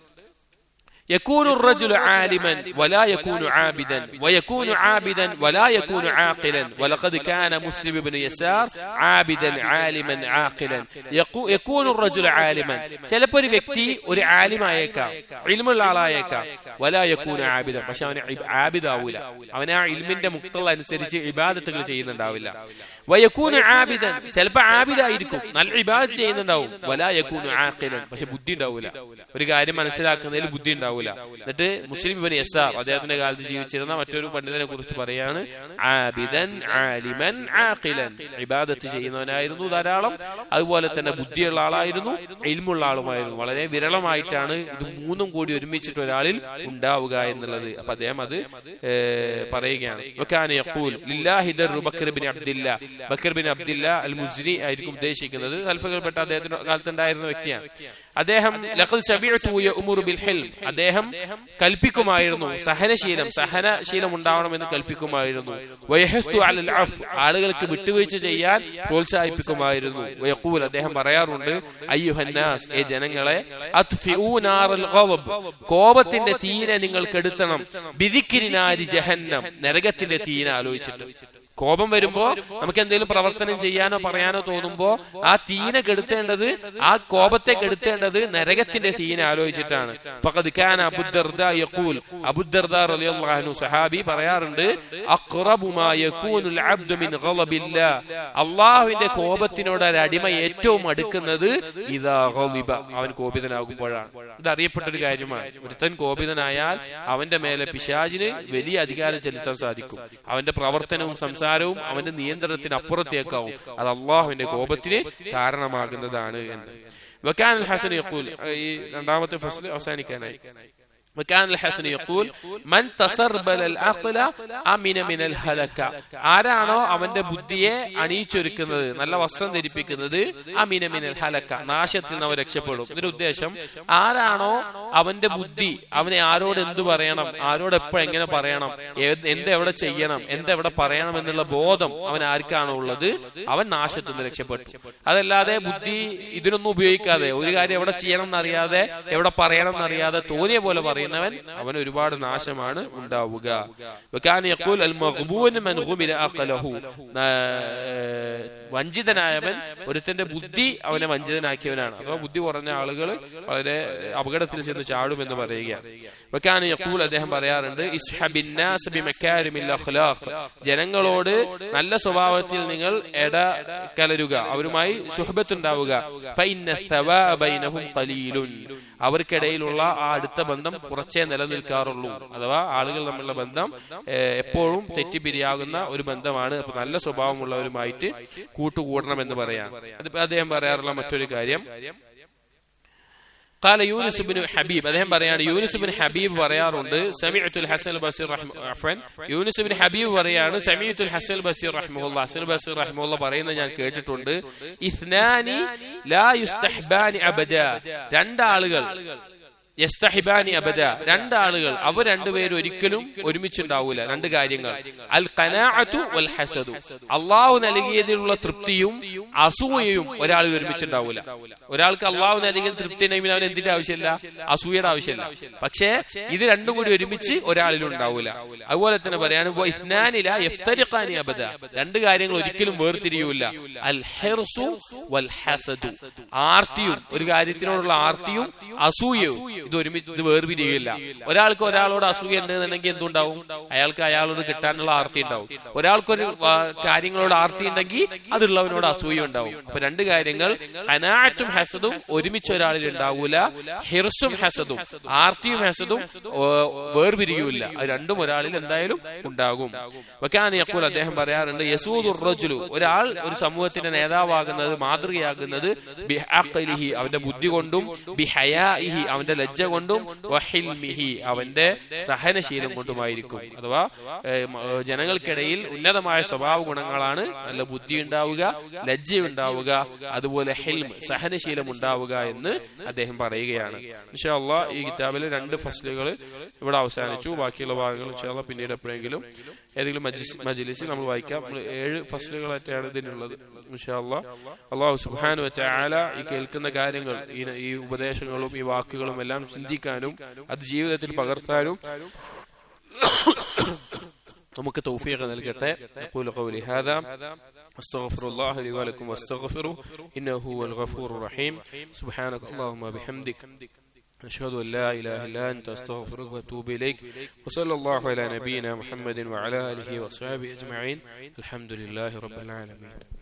يكون الرجل عالما ولا يكون عابدا ويكون عابدا ولا يكون عاقلا ولقد كان مسلم بن يسار عابدا عالما عاقلا يقو- يكون الرجل عالما ചിലപ്പോ ഒരു വ്യക്തി ഒരു ആലിമായേക്കാം ഇൽമുള്ള ആളായേക്കാം വലാ യക്കൂന ആബിദൻ പക്ഷെ അവന് ആബിദാവൂല അവൻ ആ ഇൽമിന്റെ മുക്തള്ള അനുസരിച്ച് ഇബാദത്തുകൾ ചെയ്യുന്നുണ്ടാവില്ല വയക്കൂന് ആബിദൻ ചിലപ്പോ ആബിദായിരിക്കും നല്ല ഇബാദത്ത് ചെയ്യുന്നുണ്ടാവും വലാ യക്കൂന് ആഖിലൻ പക്ഷെ ബുദ്ധി ഉണ്ടാവൂല ഒരു കാര്യം മനസ്സിലാക്കുന്നതിൽ ബുദ്ധി ഉണ്ടാവൂല എന്നിട്ട് മുസ്ലിം ഇബൻ യസാർ അദ്ദേഹത്തിന്റെ കാലത്ത് ജീവിച്ചിരുന്ന മറ്റൊരു പണ്ഡിതനെ കുറിച്ച് പറയാണ് ആബിദൻ ആലിമൻ ആഖിലൻ ഇബാദത്ത് ചെയ്യുന്നവനായിരുന്നു ധാരാളം അതുപോലെ തന്നെ ബുദ്ധിയുള്ള ആളായിരുന്നു ഇൽമുള്ള ആളുമായിരുന്നു വളരെ വിരളമായിട്ടാണ് ഇത് മൂന്നും കൂടി ഒരുമിച്ചിട്ട് ഒരാളിൽ ഉണ്ടാവുക എന്നുള്ളത് അപ്പൊ അദ്ദേഹം അത് ഏഹ്, പറയുകയാണ് വക്കാന യഖൂൽ ലില്ലാഹി ദർറു Bakr bin Abdillah Bakr bin Abdillah al Muzani ആയിരിക്കും ഉദ്ദേശിക്കുന്നത് ഖൽഫകൾപ്പെട്ട അദ്ദേഹത്തിന്റെ കാലത്തുണ്ടായിരുന്ന വ്യക്തിയാണ് അദ്ദേഹം ലഖദ് സമിഅതു യഉമുറു ബിൽ ഹിൽം അദ്ദേഹം കൽപ്പിക്കുമായിരുന്നു സഹനശീലം സഹനശീലം ഉണ്ടാവണമെന്ന് കൽപ്പിക്കുമായിരുന്നു വയഹസ്തു അലൽ അഫ് ആളുകൾക്ക് വിട്ടുവീഴ്ച ചെയ്യാൻ പ്രോത്സാഹിപ്പിക്കുമായിരുന്നു വയഖൂൽ അദ്ദേഹം പറയാറുണ്ട് അയ്യുഹന്നാസ് ഏ ജനങ്ങളെ അത്ഫിഊ നാറൽ ഗളബ് കോപത്തിന്റെ തീരെ നിങ്ങൾ കെടുത്തണം ബിദിക്രിനാരി ജഹന്നം നരകത്തിന്റെ തീനെ ആലോചിച്ചിട്ട് കോപം വരുമ്പോ നമുക്ക് എന്തെങ്കിലും പ്രവർത്തനം ചെയ്യാനോ പറയാനോ തോന്നുമ്പോ ആ തീനെ കെടുത്തേണ്ടത് ആ കോപത്തെ കെടുത്തേണ്ടത് നരകത്തിന്റെ തീനെ ആലോചിച്ചിട്ടാണ് ഫഖദ് കാന അബുദ്ദർദ യഖൂൽ അബുദ്ദർദ റളിയല്ലാഹു അൻഹു സഹാബി പറയാറുണ്ട് അഖ്റബു മാ യകൂനുൽ അബ്ദു മിൻ ഗളബില്ലാ അള്ളാഹുവിന്റെ കോപത്തിനോട് ഒരു അടിമ ഏറ്റവും അടുക്കുന്നത് ഇതാ ഗളിബ അവൻ കോപിതനാകുമ്പോഴാണ് ഇത് അറിയപ്പെട്ട ഒരു കാര്യമാണ് ഒരുത്തൻ കോപിതനായാൽ അവന്റെ മേലെ പിശാചിന് വലിയ അധികാരം ചെലുത്താൻ സാധിക്കും അവന്റെ പ്രവർത്തനവും സംസാരവും അവന്റെ നിയന്ത്രണത്തിന് അപ്പുറത്തേക്കാവും അത് അള്ളാഹുവിന്റെ കോപത്തിന് കാരണമാകുന്നതാണ് എന്ന് വക്കാൻ ഹസൻ യഖൂൽ ഈ രണ്ടാമത്തെ ഫസ്ൽ അവസാനിക്കാനായി وكان الحسن يقول من تسربل العقل امن من الهلكه ആരാണോ അവന്റെ ബുദ്ധിയെ അണിയിച്ചൊരുക്കുന്നത് നല്ല വസ്ത്രം ധരിപ്പിക്കുന്നത് അമിന മിനൽ ഹലക്ക നാശത്തിൽ നിന്ന് അവൻ രക്ഷപ്പെടും ഇതിന്റെ ഉദ്ദേശം ആരാണോ അവന്റെ ബുദ്ധി അവനെ ആരോട് എന്തു പറയണം ആരോട് എപ്പോ എങ്ങനെ പറയണം ഏത് എന്ത് എവിടെ ചെയ്യണം എന്ത് എവിടെ പറയണം എന്നുള്ള ബോധം അവൻ ആർക്കാണോ ഉള്ളത് അവൻ നാശത്തിൽ നിന്ന് രക്ഷപ്പെട്ടു അതല്ലാതെ ബുദ്ധി ഇതിനൊന്നും ഉപയോഗിക്കാതെ ഒരു കാര്യം എവിടെ ചെയ്യണം എന്നറിയാതെ എവിടെ പറയണം എന്നറിയാതെ തോന്നിയ പോലെ പറയുന്നവൻ അവൻ ഒരുപാട് നാശമാണ് ഉണ്ടാവുക വകാന യഖൂൽ അൽ മഗ്ബൂൻ മൻ ഗുമില അഖലഹു നാ- ഏഹ് വഞ്ചിതനായവൻ ഒരുത്തന്റെ ബുദ്ധി അവനെ വഞ്ചിതനാക്കിയവനാണ് അഥവാ ബുദ്ധി കുറഞ്ഞ ആളുകൾ വളരെ അപകടത്തിൽ ചെന്ന് ചാടുമെന്ന് പറയുകയാണ് വക്കാന യഖൂൽ അദ്ദേഹം പറയാറുണ്ട് ഇസ്ഹബിൻ നാസ് ബിമക്കാരിമിൽ അഖ്ലാഖ് ജനങ്ങളോട് നല്ല സ്വഭാവത്തിൽ നിങ്ങൾ ഇട കലരുക അവരുമായി സുഹബത്ത് ഉണ്ടാവുക ഫഇന്ന ثواب ബൈനഹും ഖലീലുൻ അവർക്കിടയിലുള്ള ആ അടുത്ത ബന്ധം കുറച്ചേ നിലനിൽക്കാറുള്ളൂ അഥവാ ആളുകൾ തമ്മിലുള്ള ബന്ധം ഏഹ്, എപ്പോഴും തെറ്റിപ്പിരിയാകുന്ന ഒരു ബന്ധമാണ് അപ്പൊ നല്ല സ്വഭാവമുള്ളവരുമായിട്ട് കൂട്ടുകൂടണം എന്ന് പറയാം അതിപ്പോ അദ്ദേഹം പറയാറുള്ള മറ്റൊരു കാര്യം قال يونس بن حبيب അദ്ദേഹം പറയാണ് യൂനുസ് ബിൻ ഹബീബ് പറയാറുണ്ട് സമീഅത്തുൽ ഹസൻ ബസീർ റഹ്മാൻ യൂനുസ് ബിൻ ഹബീബ് പറയാണ് സമീഅത്തുൽ ഹസൻ ബസീർ റഹ്മുല്ല ഹസൻ ബസീർ റഹ്മുല്ല പറയുന്നത് ഞാൻ കേട്ടിട്ടുണ്ട് ഇസ്നാനി ലാ യുസ്തഹ്ബാനി അബദ രണ്ടാളുകൾ യസ്തഹിബാനി അബദ രണ്ടാളുകൾ അവർ രണ്ടുപേരും ഒരിക്കലും ഒരുമിച്ചുണ്ടാവൂല രണ്ട് കാര്യങ്ങൾ അൽ കനാഅത്തു വൽ ഹസദു അള്ളാഹു നൽകിയതിലുള്ള തൃപ്തിയും അസൂയയും ഒരാളിൽ ഒരുമിച്ചുണ്ടാവൂല ഒരാൾക്ക് അള്ളാഹു നൽകിയ തൃപ്തി ഉണ്ടെങ്കിൽ അവൻ എന്തിന്റെ ആവശ്യമില്ല അസൂയയുടെ ആവശ്യമില്ല പക്ഷേ ഇത് രണ്ടും കൂടി ഒരുമിച്ച് ഒരാളിൽ ഉണ്ടാവൂല അതുപോലെ തന്നെ പറയാണ് ഇസ്നാനില യഫ്തരിഖാനി അബദ രണ്ട് കാര്യങ്ങൾ ഒരിക്കലും വേർതിരിയൂല അൽ ഹെർസു വൽ ഹസദു ആർത്തിയും ഒരു കാര്യത്തിനോടുള്ള ആർത്തിയും അസൂയവും ഇത് ഒരുമിച്ച് ഇത് വേർപിരിയില്ല ഒരാൾക്ക് ഒരാളോട് അസൂയ ഉണ്ടെന്നുണ്ടെങ്കിൽ എന്തുണ്ടാവും അയാൾക്ക് അയാളോട് കിട്ടാനുള്ള ആർത്തി ഉണ്ടാവും ഒരാൾക്കൊരു ആ, കാര്യങ്ങളോട് ആർത്തി ഉണ്ടെങ്കിൽ അതുള്ളവനോട് അസൂയ ഉണ്ടാവും അപ്പൊ രണ്ട് കാര്യങ്ങൾ അനാറ്റും ഹസദും ഒരുമിച്ച് ഒരാളിൽ ഉണ്ടാവൂല ഹിർസും ഹസദും ആർത്തിയും ഹസദും ഓ, വേർപിരിയൂല അത് രണ്ടും ഒരാളിൽ എന്തായാലും ഉണ്ടാകും വക്കാനി അപ്പോൾ അദ്ദേഹം പറയാറുണ്ട് യസൂദുർ റജുലു ഒരാൾ ഒരു സമൂഹത്തിന്റെ നേതാവാകുന്നത് മാതൃകയാകുന്നത് ബിഅഖ്ലിഹി അവന്റെ ബുദ്ധി കൊണ്ടും ബിഹയാഇഹി അവന്റെ ലജ്ജ കൊണ്ടും വഹിൽമിഹി അവന്റെ സഹനശീലം കൊണ്ടുമായിരിക്കും അഥവാ ഏഹ്, മ- ഏഹ്, ജനങ്ങൾക്കിടയിൽ ഉന്നതമായ സ്വഭാവ ഗുണങ്ങളാണ് നല്ല ബുദ്ധി ഉണ്ടാവുക ലജ്ജ ഉണ്ടാവുക അതുപോലെ ഹിൽം സഹനശീലം ഉണ്ടാവുക എന്ന് അദ്ദേഹം പറയുകയാണ് ഇൻഷാല്ല ഈ കിതാബിലെ രണ്ട് ഫസ്ലുകൾ ഇവിടെ അവസാനിച്ചു ബാക്കിയുള്ള ഭാഗങ്ങൾ ഇൻഷാല്ല പിന്നീട് എപ്പോഴെങ്കിലും ഏതെങ്കിലും മജ്ലിസ് മജ്ലിസിൽ നമ്മൾ വായിക്കാം നമ്മൾ ഏഴ് ഫസ്ലുകളായിട്ടാണ് ഇതിനുള്ളത് ഇൻഷാല്ല അള്ളാഹു സുബാനു ആല ഈ കേൾക്കുന്ന കാര്യങ്ങൾ ഈ ഈ ഉപദേശങ്ങളും ഈ വാക്കുകളും എല്ലാം ചിന്തിക്കാനും അത് ജീവിതത്തിൽ പകർത്താനും നമുക്ക് തൗഫീഖ് നൽകട്ടെ أقول قولي هذا أستغفر الله لي ولكم واستغفره إنه هو الغفور الرحيم سبحانك اللهم بحمدك أشهد أن لا إله إلا أنت أستغفرك وأتوب إليك وصلى الله على نبينا محمد وعلى آله وصحبه أجمعين الحمد لله رب العالمين